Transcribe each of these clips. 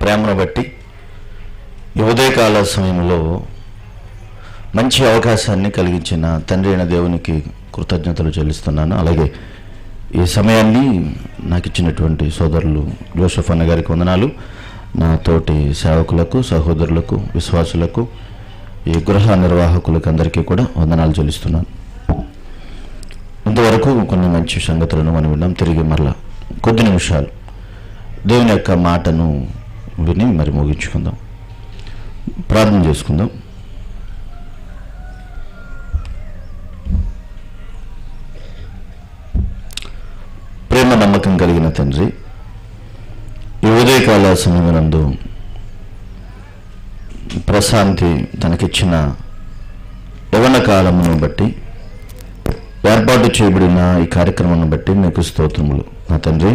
ప్రేమను బట్టి ఈ ఉదయకాల సమయంలో మంచి అవకాశాన్ని కలిగించిన తండ్రి అయిన దేవునికి కృతజ్ఞతలు చెల్లిస్తున్నాను అలాగే ఈ సమయాన్ని నాకు ఇచ్చినటువంటి సోదరులు జోసఫ్ అన్న గారికి వందనాలు నా తోటి సేవకులకు సహోదరులకు విశ్వాసులకు ఈ గృహ నిర్వాహకులకు అందరికీ కూడా వందనాలు చెల్లిస్తున్నాను ఇంతవరకు కొన్ని మంచి సంగతులను మనం విన్నాం తిరిగి మరలా కొద్ది నిమిషాలు దేవుని యొక్క మాటను విని మరి ముగించుకుందాం ప్రార్థన చేసుకుందాం ప్రేమ నమ్మకం కలిగిన తండ్రి ఈ ఉదయకాల సమయనందు ప్రశాంతి తనకిచ్చిన యవన కాలమును బట్టి ఏర్పాటు చేయబడిన ఈ కార్యక్రమాన్ని బట్టి మీకు స్తోత్రములు నా తండ్రి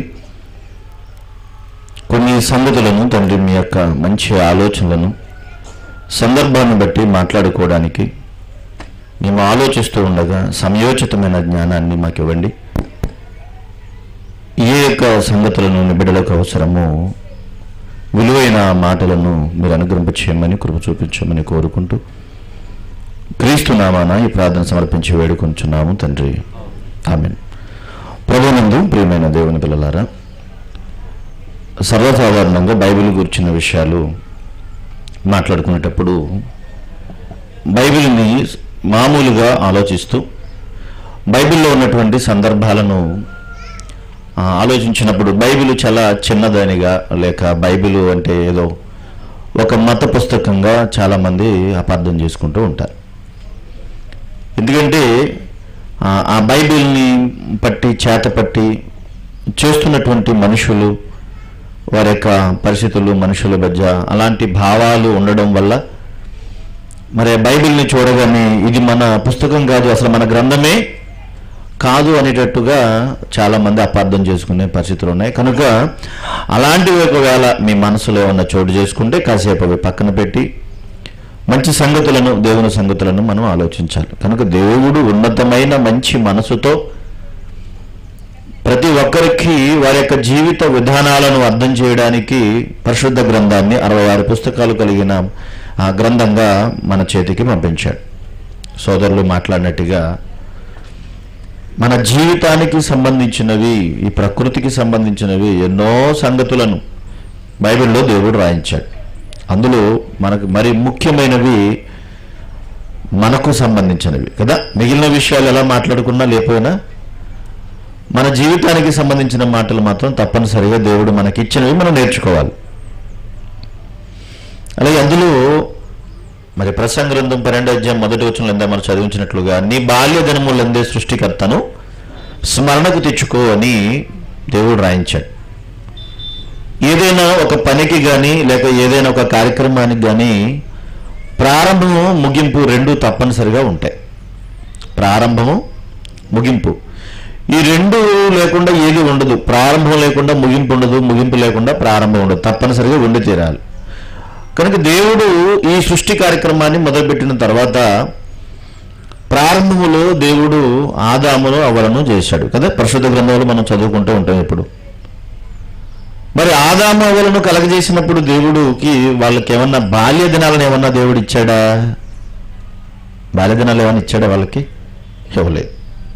కొన్ని సంగతులను తండ్రి మీ యొక్క మంచి ఆలోచనలను సందర్భాన్ని బట్టి మాట్లాడుకోవడానికి మేము ఆలోచిస్తూ ఉండగా సమయోచితమైన జ్ఞానాన్ని మాకు ఇవ్వండి ఏ యొక్క సంగతులను నిబిడలకు అవసరమో విలువైన మాటలను మీరు అనుగ్రహింప చేయమని కృప చూపించమని కోరుకుంటూ క్రీస్తు నామాన ఈ ప్రార్థన సమర్పించి వేడుకొంచున్నాము తండ్రి ఆమెన్ ప్రభునందు ప్రియమైన దేవుని పిల్లలారా సర్వసాధారణంగా బైబిల్ గురించిన విషయాలు మాట్లాడుకునేటప్పుడు బైబిల్ని మామూలుగా ఆలోచిస్తూ బైబిల్లో ఉన్నటువంటి సందర్భాలను ఆ, ఆలోచించినప్పుడు బైబిల్ చాలా చిన్నదానిగా లేక బైబిల్ అంటే ఏదో ఒక మత పుస్తకంగా చాలామంది అపార్థం చేసుకుంటూ ఉంటారు ఎందుకంటే ఆ, ఆ బైబిల్ని పట్టి చేత పట్టి చేస్తున్నటువంటి మనుషులు వారి యొక్క పరిస్థితులు మనుషుల మధ్య అలాంటి భావాలు ఉండడం వల్ల మరి ఆ బైబిల్ని చూడగానే ఇది మన పుస్తకం కాదు అసలు మన గ్రంథమే కాదు అనేటట్టుగా చాలామంది అపార్థం చేసుకునే పరిస్థితులు ఉన్నాయి కనుక అలాంటివి ఒకవేళ మీ మనసులో ఏమన్నా చోటు చేసుకుంటే కాసేపు అవి పక్కన పెట్టి మంచి సంగతులను దేవుని సంగతులను మనం ఆలోచించాలి కనుక దేవుడు ఉన్నతమైన మంచి మనసుతో ప్రతి ఒక్కరికి వారి యొక్క జీవిత విధానాలను అర్థం చేయడానికి పరిశుద్ధ గ్రంథాన్ని అరవై ఆరు పుస్తకాలు కలిగిన ఆ గ్రంథంగా మన చేతికి పంపించాడు సోదరులు మాట్లాడినట్టుగా మన జీవితానికి సంబంధించినవి ఈ ప్రకృతికి సంబంధించినవి ఎన్నో సంగతులను బైబిల్లో దేవుడు రాయించాడు అందులో మనకు మరి ముఖ్యమైనవి మనకు సంబంధించినవి కదా మిగిలిన విషయాలు ఎలా మాట్లాడుకున్నా లేకపోయినా మన జీవితానికి సంబంధించిన మాటలు మాత్రం తప్పనిసరిగా దేవుడు మనకి ఇచ్చినవి మనం నేర్చుకోవాలి అలాగే అందులో మరి ప్రసంగ గ్రంథం పన్నెండు అధ్యాయం మొదటి వచ్చిన ఎందా మనం చదివించినట్లుగా నీ బాల్య దినములందే సృష్టికర్తను స్మరణకు తెచ్చుకో అని దేవుడు రాయించాడు ఏదైనా ఒక పనికి కానీ లేక ఏదైనా ఒక కార్యక్రమానికి కానీ ప్రారంభము ముగింపు రెండు తప్పనిసరిగా ఉంటాయి ప్రారంభము ముగింపు ఈ రెండు లేకుండా ఏది ఉండదు ప్రారంభం లేకుండా ముగింపు ఉండదు ముగింపు లేకుండా ప్రారంభం ఉండదు తప్పనిసరిగా ఉండి తీరాలి కనుక దేవుడు ఈ సృష్టి కార్యక్రమాన్ని మొదలుపెట్టిన తర్వాత ప్రారంభములో దేవుడు ఆదామును అవలను చేశాడు కదా పరిశుద్ధ గ్రంథంలో మనం చదువుకుంటూ ఉంటాం ఇప్పుడు మరి ఆదాము అవలను కలగజేసినప్పుడు దేవుడికి వాళ్ళకి ఏమన్నా బాల్య దినాలను ఏమన్నా దేవుడు ఇచ్చాడా బాల్య దినాలు ఏమన్నా ఇచ్చాడా వాళ్ళకి ఇవ్వలేదు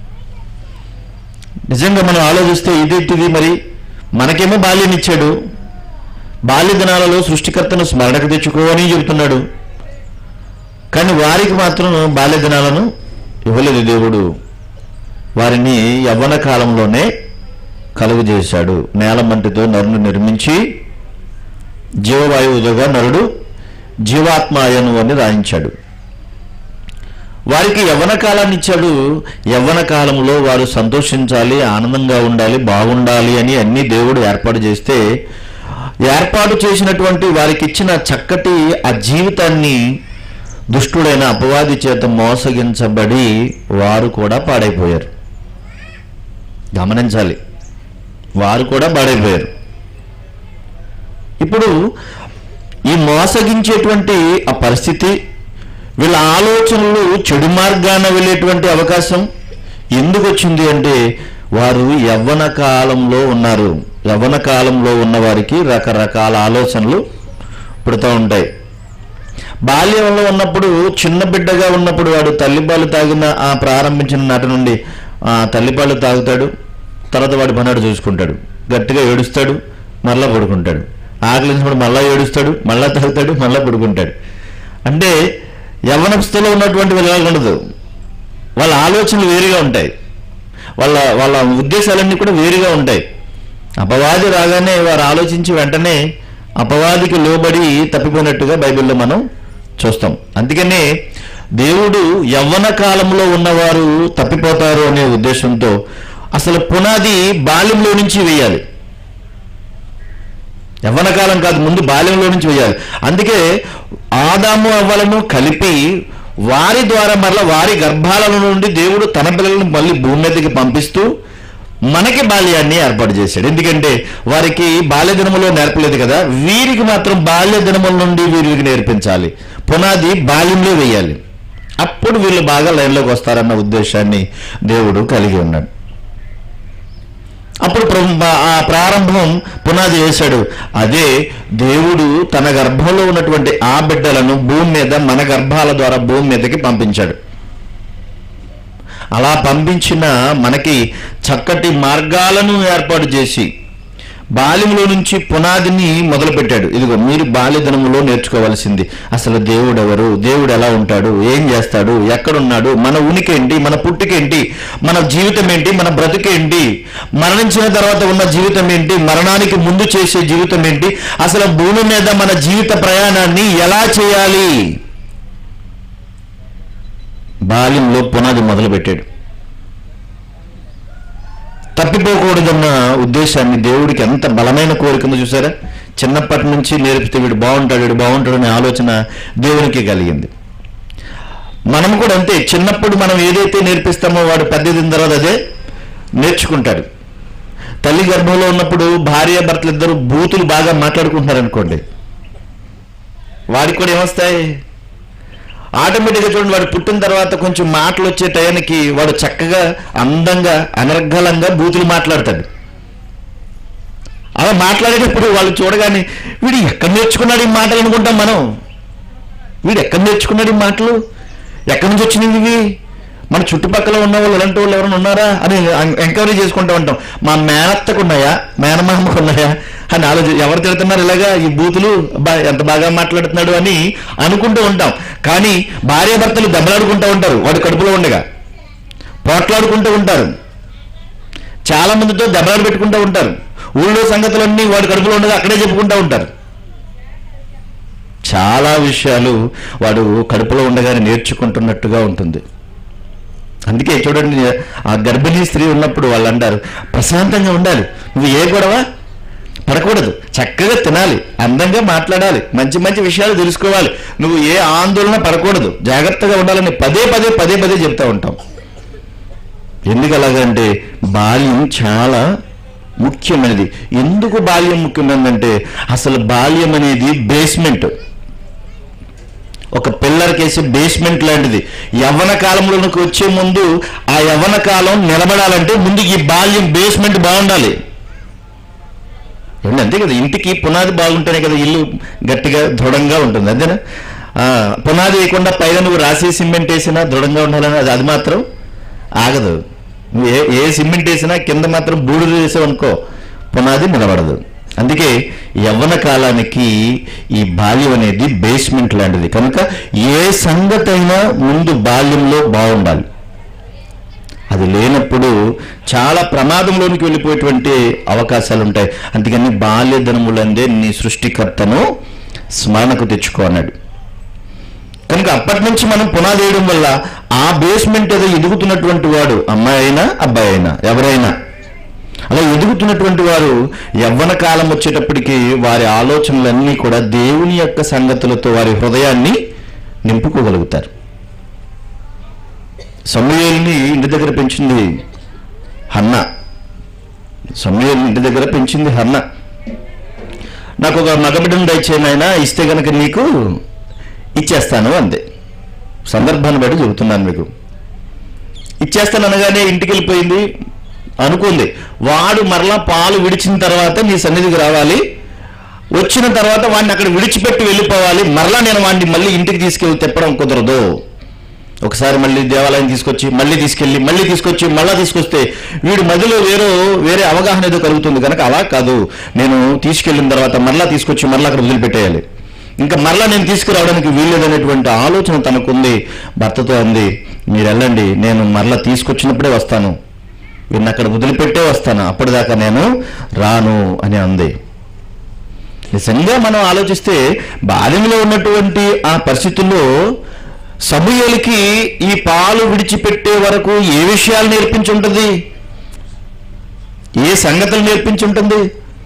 నిజంగా మనం ఆలోచిస్తే ఇదేంటిది మరి మనకేమో బాల్యం ఇచ్చాడు బాల్య దినాలలో సృష్టికర్తను స్మరణకు తెచ్చుకో అని చెబుతున్నాడు కానీ వారికి మాత్రం బాల్య దినాలను ఇవ్వలేదు దేవుడు వారిని యవ్వన కాలంలోనే కలుగు చేశాడు నేల మంటితో నరుని నిర్మించి జీవవాయువుగా నరుడు జీవాత్మాయను అని రాయించాడు వారికి యవ్వన కాలాన్ని ఇచ్చాడు యవ్వన కాలంలో వారు సంతోషించాలి ఆనందంగా ఉండాలి బాగుండాలి అని అన్ని దేవుడు ఏర్పాటు చేస్తే ఏర్పాటు చేసినటువంటి వారికి ఇచ్చిన చక్కటి ఆ జీవితాన్ని దుష్టుడైన అపవాది చేత మోసగించబడి వారు కూడా పాడైపోయారు గమనించాలి వారు కూడా పాడైపోయారు ఇప్పుడు ఈ మోసగించేటువంటి ఆ పరిస్థితి వీళ్ళ ఆలోచనలు చెడు మార్గాన వెళ్ళేటువంటి అవకాశం ఎందుకు వచ్చింది అంటే వారు యవ్వన కాలంలో ఉన్నారు యవ్వన కాలంలో ఉన్న వారికి రకరకాల ఆలోచనలు పుడుతూ ఉంటాయి బాల్యంలో ఉన్నప్పుడు చిన్న బిడ్డగా ఉన్నప్పుడు వాడు తల్లిపాలు తాగిన ఆ ప్రారంభించిన నాటి నుండి ఆ తల్లిపాలు తాగుతాడు తర్వాత వాడి పనాడు చూసుకుంటాడు గట్టిగా ఏడుస్తాడు మళ్ళా పడుకుంటాడు ఆకలించినప్పుడు మళ్ళా ఏడుస్తాడు మళ్ళా తాగుతాడు మళ్ళా పడుకుంటాడు అంటే యవనస్థలో ఉన్నటువంటి వీళ్ళకి ఉండదు వాళ్ళ ఆలోచనలు వేరుగా ఉంటాయి వాళ్ళ వాళ్ళ ఉద్దేశాలన్నీ కూడా వేరుగా ఉంటాయి అపవాది రాగానే వారు ఆలోచించి వెంటనే అపవాదికి లోబడి తప్పిపోయినట్టుగా బైబిల్లో మనం చూస్తాం అందుకనే దేవుడు యవ్వన కాలంలో ఉన్నవారు తప్పిపోతారు అనే ఉద్దేశంతో అసలు పునాది బాల్యంలో నుంచి వేయాలి యవ్వన కాలం కాదు ముందు బాల్యంలో నుంచి వేయాలి అందుకే ఆదాము అవ్వలను కలిపి వారి ద్వారా మరలా వారి గర్భాల నుండి దేవుడు తన పిల్లలను మళ్ళీ భూమి మీదకి పంపిస్తూ మనకి బాల్యాన్ని ఏర్పాటు చేశాడు ఎందుకంటే వారికి బాల్య దినములో నేర్పలేదు కదా వీరికి మాత్రం బాల్య దినముల నుండి వీరికి నేర్పించాలి పునాది బాల్యంలో వేయాలి అప్పుడు వీళ్ళు బాగా లైన్లోకి వస్తారన్న ఉద్దేశాన్ని దేవుడు కలిగి ఉన్నాడు అప్పుడు ప్ర- బా- ఆ ప్రారంభం పునాది వేశాడు అదే దేవుడు తన గర్భంలో ఉన్నటువంటి ఆ బిడ్డలను భూమి మీద మన గర్భాల ద్వారా భూమి మీదకి పంపించాడు అలా పంపించిన మనకి చక్కటి మార్గాలను ఏర్పాటు చేసి బాల్యంలో నుంచి పునాదిని మొదలుపెట్టాడు ఇదిగో మీరు బాల్యదనములో నేర్చుకోవాల్సింది అసలు దేవుడు ఎవరు దేవుడు ఎలా ఉంటాడు ఏం చేస్తాడు ఎక్కడున్నాడు మన ఉనికి ఏంటి మన పుట్టుకేంటి మన జీవితం ఏంటి మన బ్రతుకేంటి మరణించిన తర్వాత ఉన్న జీవితం ఏంటి మరణానికి ముందు చేసే జీవితం ఏంటి అసలు భూమి మీద మన జీవిత ప్రయాణాన్ని ఎలా చేయాలి బాల్యంలో పునాది మొదలుపెట్టాడు తప్పిపోకూడదన్న ఉద్దేశాన్ని దేవుడికి ఎంత బలమైన కోరికను చూసారా చిన్నప్పటి నుంచి నేర్పితే వీడు బాగుంటాడు వీడు బాగుంటాడు అనే ఆలోచన దేవునికి కలిగింది మనం కూడా అంతే చిన్నప్పుడు మనం ఏదైతే నేర్పిస్తామో వాడు పెద్ద ఎదిగిన తర్వాత అదే నేర్చుకుంటాడు తల్లి గర్భంలో ఉన్నప్పుడు భార్య భర్తలు ఇద్దరు బూతులు బాగా మాట్లాడుకుంటున్నారు అనుకోండి వాడికి కూడా ఏమొస్తాయి ఆటోమేటిక్గా చూడండి వాడు పుట్టిన తర్వాత కొంచెం మాటలు వచ్చే టయానికి వాడు చక్కగా అందంగా అనర్గళంగా బూతులు మాట్లాడతాడు అలా మాట్లాడేటప్పుడు వాళ్ళు చూడగానే వీడు ఎక్కడ నేర్చుకున్నాడు ఈ మాటలు అనుకుంటాం మనం వీడు ఎక్కడ నేర్చుకున్నాడు ఈ మాటలు ఎక్కడి నుంచి వచ్చినవి ఇవి మన చుట్టుపక్కల ఉన్న వాళ్ళు ఇలాంటి వాళ్ళు ఎవరైనా ఉన్నారా అని ఎంక్వైరీ చేసుకుంటూ ఉంటాం మా మేనత్తకు ఉన్నాయా మేనమామకు ఉన్నాయా అని ఆలోచి ఎవరు తిడుతున్నారు ఇలాగా ఈ బూతులు బా ఎంత బాగా మాట్లాడుతున్నాడు అని అనుకుంటూ ఉంటాం కానీ భార్య భర్తలు దెబ్బలాడుకుంటూ ఉంటారు వాడి కడుపులో ఉండగా పోట్లాడుకుంటూ ఉంటారు చాలా మందితో దెబ్బలాడు పెట్టుకుంటూ ఉంటారు ఊళ్ళో సంగతులన్నీ వాడి కడుపులో ఉండగా అక్కడే చెప్పుకుంటూ ఉంటారు చాలా విషయాలు వాడు కడుపులో ఉండగానే నేర్చుకుంటున్నట్టుగా ఉంటుంది అందుకే చూడండి ఆ గర్భిణీ స్త్రీ ఉన్నప్పుడు వాళ్ళు అంటారు ప్రశాంతంగా ఉండాలి నువ్వు ఏ గొడవ పడకూడదు చక్కగా తినాలి అందంగా మాట్లాడాలి మంచి మంచి విషయాలు తెలుసుకోవాలి నువ్వు ఏ ఆందోళన పడకూడదు జాగ్రత్తగా ఉండాలని పదే పదే పదే పదే చెప్తా ఉంటాం ఎందుకు అలాగంటే బాల్యం చాలా ముఖ్యమైనది ఎందుకు బాల్యం ముఖ్యమైనదంటే అసలు బాల్యం అనేది బేస్మెంట్ ఒక పిల్లర్ కేసి బేస్మెంట్ లాంటిది యవ్వన కాలంలోకి వచ్చే ముందు ఆ యవ్వన కాలం నిలబడాలంటే ముందు ఈ బాల్యం బేస్మెంట్ బాగుండాలి ఏమండి అంతే కదా ఇంటికి పునాది బాగుంటేనే కదా ఇల్లు గట్టిగా దృఢంగా ఉంటుంది అంతేనా ఆ, పునాది వేయకుండా పైన నువ్వు రాసి సిమెంట్ వేసినా దృఢంగా ఉండాలని అది అది మాత్రం ఆగదు నువ్వు ఏ ఏ సిమెంట్ వేసినా కింద మాత్రం బూడిద వేసావు అనుకో పునాది నిలబడదు అందుకే యవ్వన కాలానికి ఈ బాల్యం అనేది బేస్మెంట్ లాంటిది కనుక ఏ సంగతి అయినా ముందు బాల్యంలో బాగుండాలి అది లేనప్పుడు చాలా ప్రమాదంలోనికి వెళ్ళిపోయేటువంటి అవకాశాలు ఉంటాయి అందుకని బాల్య దినములందే నీ సృష్టికర్తను స్మరణకు తెచ్చుకో అన్నాడు కనుక అప్పటి నుంచి మనం పునాది వేయడం వల్ల ఆ బేస్మెంట్ ఏదో ఎదుగుతున్నటువంటి వాడు అమ్మాయి అయినా అబ్బాయి అయినా ఎవరైనా అలా ఎదుగుతున్నటువంటి వారు యవ్వన కాలం వచ్చేటప్పటికి వారి ఆలోచనలన్నీ కూడా దేవుని యొక్క సంగతులతో వారి హృదయాన్ని నింపుకోగలుగుతారు సమూయేల్ని ఇంటి దగ్గర పెంచింది హన్న సమూయేల్ ఇంటి దగ్గర పెంచింది హన్న నాకు ఒక మగబిడ్డను దయచేయను ఆయన ఇస్తే గనక నీకు ఇచ్చేస్తాను అంతే సందర్భాన్ని బట్టి చెబుతున్నాను మీకు ఇచ్చేస్తాను అనగానే ఇంటికి వెళ్ళిపోయింది అనుకుంది వాడు మరలా పాలు విడిచిన తర్వాత నీ సన్నిధికి రావాలి వచ్చిన తర్వాత వాడిని అక్కడ విడిచిపెట్టి వెళ్ళిపోవాలి మరలా నేను వాడిని మళ్ళీ ఇంటికి తీసుకెళ్ళి తిప్పడం కుదరదు ఒకసారి మళ్ళీ దేవాలయం తీసుకొచ్చి మళ్ళీ తీసుకెళ్ళి మళ్ళీ తీసుకొచ్చి మళ్ళీ తీసుకొస్తే వీడి మధ్యలో వేరే వేరే అవగాహన ఏదో కలుగుతుంది కనుక అలా కాదు నేను తీసుకెళ్ళిన తర్వాత మరలా తీసుకొచ్చి మరలా అక్కడ వదిలిపెట్టేయాలి ఇంకా మరలా నేను తీసుకురావడానికి వీల్లేదనేటువంటి ఆలోచన తనకుంది భర్తతో అంది మీరు వెళ్ళండి నేను మరలా తీసుకొచ్చినప్పుడే వస్తాను వీడిని అక్కడ వదిలిపెట్టే వస్తాను అప్పటిదాకా నేను రాను అని అంది నిజంగా మనం ఆలోచిస్తే బాల్యంలో ఉన్నటువంటి ఆ పరిస్థితుల్లో సమూహలకి ఈ పాలు విడిచిపెట్టే వరకు ఏ విషయాలు నేర్పించుంటుంది ఏ సంగతులు నేర్పించుంటుంది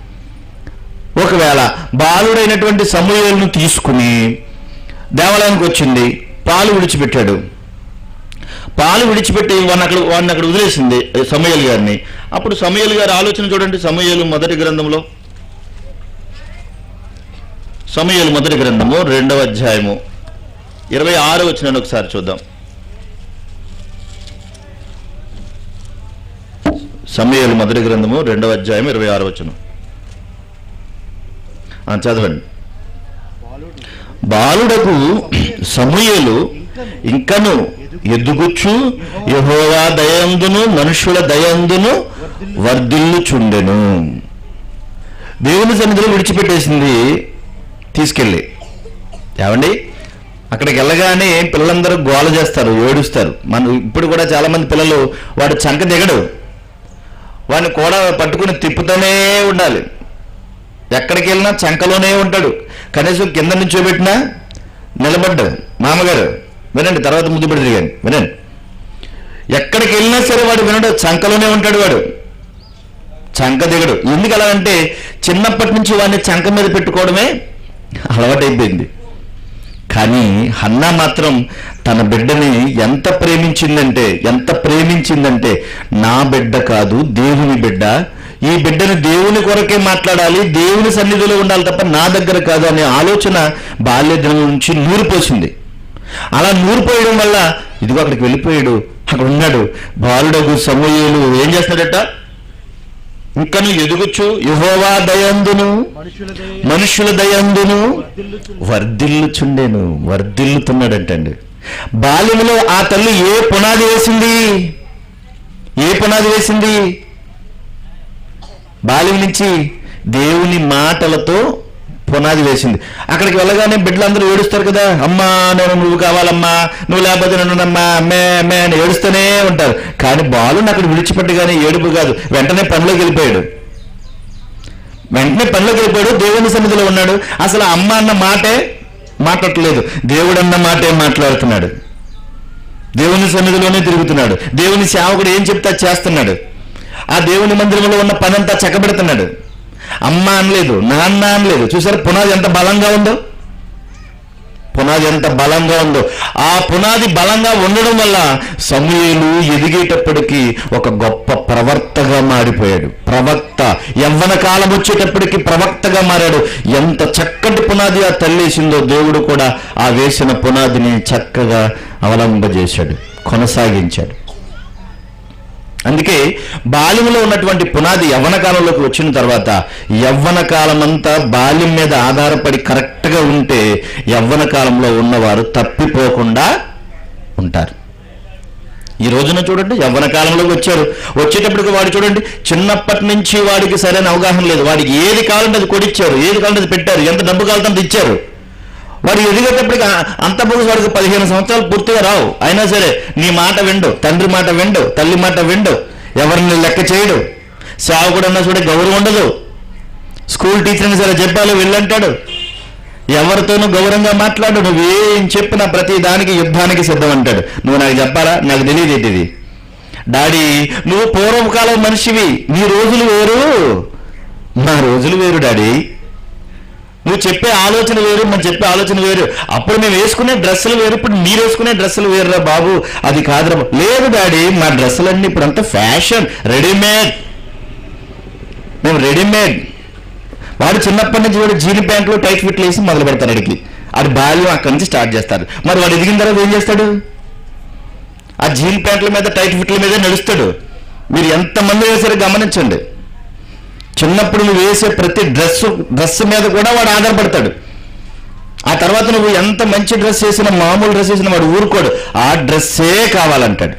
ఒకవేళ బాలుడైనటువంటి సమూహలను తీసుకుని దేవాలయానికి వచ్చింది పాలు విడిచిపెట్టాడు పాలు విడిచిపెట్టి వాడిని అక్కడ వాడిని అక్కడ వదిలేసింది సమయల్ గారిని అప్పుడు సమయల్ గారి ఆలోచన చూడండి సమయలు మొదటి గ్రంథంలో సమయలు మొదటి గ్రంథము రెండవ అధ్యాయము ఇరవై ఆరు వచ్చిన ఒకసారి చూద్దాం సమయలు మొదటి గ్రంథము రెండవ అధ్యాయం ఇరవై ఆరు వచ్చిన చదవండి బాలుడకు సమూయేలు ఇంకను ఎదుగుచ్చు యహోవా దయందును మనుషుల దయందును వర్ధిల్లుచుండెను దేవుని సన్నిధిలో విడిచిపెట్టేసింది తీసుకెళ్ళి ఏమండి అక్కడికి వెళ్ళగానే పిల్లలందరూ గోల చేస్తారు ఏడుస్తారు మన ఇప్పుడు కూడా చాలా మంది పిల్లలు వాడు చంక దిగడు వాడిని కూడా పట్టుకుని తిప్పుతూనే ఉండాలి ఎక్కడికి వెళ్ళినా చంకలోనే ఉంటాడు కనీసం కింద నుంచోబెట్టినా నిలబడ్డాడు మామగారు వినండి తర్వాత ముద్దు పెడి తిరిగాను వినండి ఎక్కడికి వెళ్ళినా సరే వాడు వినడు చంకలోనే ఉంటాడు వాడు చంక దిగడు ఎందుకు అలా అంటే చిన్నప్పటి నుంచి వాడిని చంక మీద పెట్టుకోవడమే అలవాటైపోయింది కానీ హన్నా మాత్రం తన బిడ్డని ఎంత ప్రేమించిందంటే ఎంత ప్రేమించిందంటే నా బిడ్డ కాదు దేవుని బిడ్డ ఈ బిడ్డను దేవుని కొరకే మాట్లాడాలి దేవుని సన్నిధిలో ఉండాలి తప్ప నా దగ్గర కాదు అనే ఆలోచన బాల్య దినం నుంచి నూరిపోసింది అలా నూరిపోయడం వల్ల ఇదిగో అక్కడికి వెళ్ళిపోయాడు అక్కడ ఉన్నాడు బాలుడగు సమూహలు ఏం చేస్తాడట ఇంకను ఎదుగుచ్చు యహోవా దయందును మనుషుల దయ మనుషుల దయందును వర్ధిల్లుచు వర్ధిల్లుచుండెను వర్ధిల్లుతున్నాడంటండి బాల్యములో ఆ తల్లి ఏ పునాది వేసింది ఏ పునాది వేసింది బాల్యం నుంచి దేవుని మాటలతో పునాది వేసింది అక్కడికి వెళ్ళగానే బిడ్డలందరూ ఏడుస్తారు కదా అమ్మా నేను నువ్వు కావాలమ్మా నువ్వు లేకపోతే నన్నునమ్మా అమ్మే అమ్మే అని ఏడుస్తూనే ఉంటారు కానీ బాలుని అక్కడ విడిచిపెట్టగానే ఏడుపు కాదు వెంటనే పనిలోకి వెళ్ళిపోయాడు వెంటనే పనిలోకి వెళ్ళిపోయాడు దేవుని సన్నిధిలో ఉన్నాడు అసలు అమ్మ అన్న మాటే మాట్లాడట్లేదు దేవుడు అన్న మాటే మాట్లాడుతున్నాడు దేవుని సన్నిధిలోనే తిరుగుతున్నాడు దేవుని సేవకుడు ఏం చెప్తే అది చేస్తున్నాడు ఆ దేవుని మందిరంలో ఉన్న పనంతా చక్కబెడుతున్నాడు అమ్మ అనలేదు నాన్న అనలేదు చూసారు పునాది ఎంత బలంగా ఉందో పునాది ఎంత బలంగా ఉందో ఆ పునాది బలంగా ఉండడం వల్ల సమూహలు ఎదిగేటప్పటికి ఒక గొప్ప ప్రవర్తగా మారిపోయాడు ప్రవక్త యవ్వన కాలం వచ్చేటప్పటికి ప్రవక్తగా మారాడు ఎంత చక్కటి పునాది ఆ తల్లేసిందో దేవుడు కూడా ఆ వేసిన పునాదిని చక్కగా అవలంబజేశాడు కొనసాగించాడు అందుకే బాల్యంలో ఉన్నటువంటి పునాది యవ్వన కాలంలోకి వచ్చిన తర్వాత యవ్వన కాలం అంతా బాల్యం మీద ఆధారపడి కరెక్ట్గా ఉంటే యవ్వన కాలంలో ఉన్నవారు తప్పిపోకుండా ఉంటారు ఈ రోజున చూడండి యవ్వన కాలంలోకి వచ్చారు వచ్చేటప్పటికి వాడు చూడండి చిన్నప్పటి నుంచి వాడికి సరైన అవగాహన లేదు వాడికి ఏది కావాలంటే అది కొడిచ్చారు ఏది కావాలంటే అది పెట్టారు ఎంత డబ్బు కావాలంటే అంత ఇచ్చారు వాడు ఎదిగేటప్పటికి ఆ- అంత బుక్స్ వాడికి పదిహేను సంవత్సరాలు పూర్తిగా రావు అయినా సరే నీ మాట విండు తండ్రి మాట విండు తల్లి మాట విండు ఎవరిని లెక్క చేయడు సేవకుడు అన్నా చూడే గౌరవం ఉండదు స్కూల్ టీచర్ని సరే చెప్పాలి వెళ్ళంటాడు ఎవరితోనూ గౌరవంగా మాట్లాడు నువ్వేం చెప్పినా ప్రతి దానికి యుద్ధానికి సిద్ధం అంటాడు నువ్వు నాకు చెప్పాలా నాకు తెలియదు ఏంటి ఇది డాడీ నువ్వు పూర్వకాలం మనిషివి నీ రోజులు వేరు నా రోజులు వేరు డాడీ నువ్వు చెప్పే ఆలోచన వేరు మనం చెప్పే ఆలోచన వేరు అప్పుడు మేము వేసుకునే డ్రెస్సులు వేరు ఇప్పుడు మీరు వేసుకునే డ్రెస్సులు వేరురా బాబు అది కాదురా బాబు. లేదు డాడీ మా డ్రెస్సులన్నీ ఇప్పుడు అంతా ఫ్యాషన్ రెడీమేడ్ మేము రెడీమేడ్ వాడు చిన్నప్పటి నుంచి వాడు జీన్ ప్యాంట్లు టైట్ ఫిట్లు వేసి మొదలు పెడతారు అడిగి అది బాల్యం అక్కడి నుంచి స్టార్ట్ చేస్తారు మరి వాడు ఎదిగిన తర్వాత ఏం చేస్తాడు ఆ జీన్ ప్యాంట్ల మీద టైట్ ఫిట్ల మీద నడుస్తాడు మీరు ఎంతమంది వేసారో గమనించండి చిన్నప్పుడు నువ్వు వేసే ప్రతి డ్రెస్ డ్రెస్ మీద కూడా వాడు ఆధారపడతాడు ఆ తర్వాత నువ్వు ఎంత మంచి డ్రెస్ వేసినా మామూలు డ్రెస్ వేసినా వాడు ఊరుకోడు ఆ డ్రెస్సే కావాలంటాడు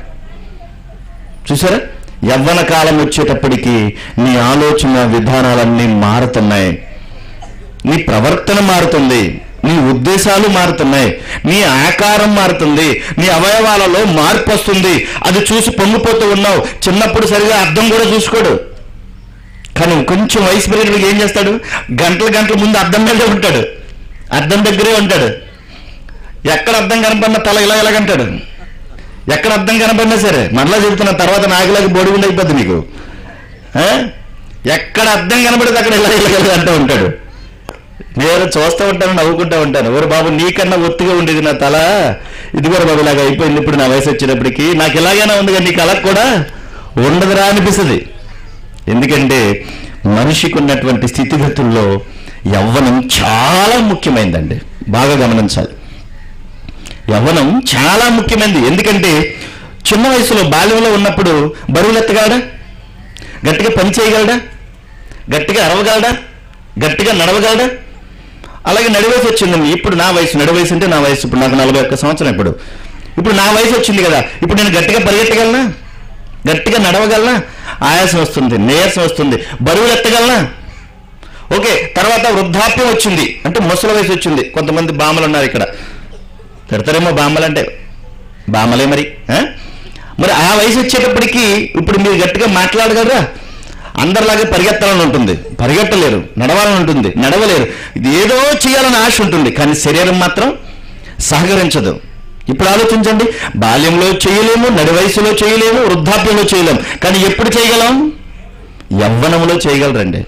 చూసారా యవ్వన కాలం వచ్చేటప్పటికి నీ ఆలోచన విధానాలన్నీ మారుతున్నాయి నీ ప్రవర్తన మారుతుంది నీ ఉద్దేశాలు మారుతున్నాయి నీ ఆకారం మారుతుంది నీ అవయవాలలో మార్పు వస్తుంది అది చూసి పొంగిపోతూ ఉన్నావు చిన్నప్పుడు సరిగా అర్థం కూడా చూసుకోడు కానీ కొంచెం వయసు పెరిగినప్పుడు ఏం చేస్తాడు గంటల గంటల ముందు అద్దం మీదే ఉంటాడు అద్దం దగ్గరే ఉంటాడు ఎక్కడ అద్దం కనపడినా తల ఇలా ఇలాగంటాడు ఎక్కడ అర్థం కనపడినా సరే మరలా చెబుతున్న తర్వాత నాకులాగా బొడిగుండి అయిపోద్ది నీకు ఆ? ఎక్కడ అర్థం కనపడితే అక్కడ ఇలా ఇలా ఇలా అంటూ ఉంటాడు నేను చూస్తూ ఉంటాను నవ్వుకుంటూ ఉంటాను ఎవరు బాబు నీకన్నా ఒత్తిగా ఉండేది నా తల ఇదిగో బాబు ఇలాగ అయిపోయింది ఇప్పుడు నా వయసు వచ్చేటప్పటికి నాకు ఇలాగైనా ఉంది కానీ నీకు అలా కూడా ఉండదురా అనిపిస్తుంది ఎందుకంటే మనిషికి ఉన్నటువంటి స్థితిగతుల్లో యవ్వనం చాలా ముఖ్యమైనదండి బాగా గమనించాలి యవ్వనం చాలా ముఖ్యమైనది ఎందుకంటే చిన్న వయసులో బాల్యంలో ఉన్నప్పుడు బరువులు ఎత్తగలడా గట్టిగా పని చేయగలడా గట్టిగా అరవగలడా గట్టిగా నడవగలడా అలాగే నడివయసు వచ్చిందండి ఇప్పుడు నా వయసు నడివయసు అంటే నా వయసు ఇప్పుడు నాకు నలభై ఒక్క సంవత్సరం ఇప్పుడు ఇప్పుడు నా వయసు వచ్చింది కదా ఇప్పుడు నేను గట్టిగా పరిగెట్టగలనా గట్టిగా నడవగలనా ఆయాసం వస్తుంది నీరసం వస్తుంది బరువులు ఎత్తగలనా ఓకే తర్వాత వృద్ధాప్యం వచ్చింది అంటే ముసలి వయసు వచ్చింది కొంతమంది బామ్మలు ఉన్నారు ఇక్కడ తిడతారేమో బామ్మలు అంటే బామ్మలే మరి ఆ? మరి ఆ వయసు వచ్చేటప్పటికి ఇప్పుడు మీరు గట్టిగా మాట్లాడగలరా అందరిలాగే పరిగెత్తాలని ఉంటుంది పరిగెట్టలేరు నడవాలని ఉంటుంది నడవలేరు ఇది ఏదో చేయాలని ఆశ ఉంటుంది కానీ శరీరం మాత్రం సహకరించదు ఇప్పుడు ఆలోచించండి బాల్యంలో చేయలేము నడి వయసులో చేయలేము వృద్ధాప్యంలో చేయలేము కానీ ఎప్పుడు చేయగలం యవ్వనంలో చేయగలరండి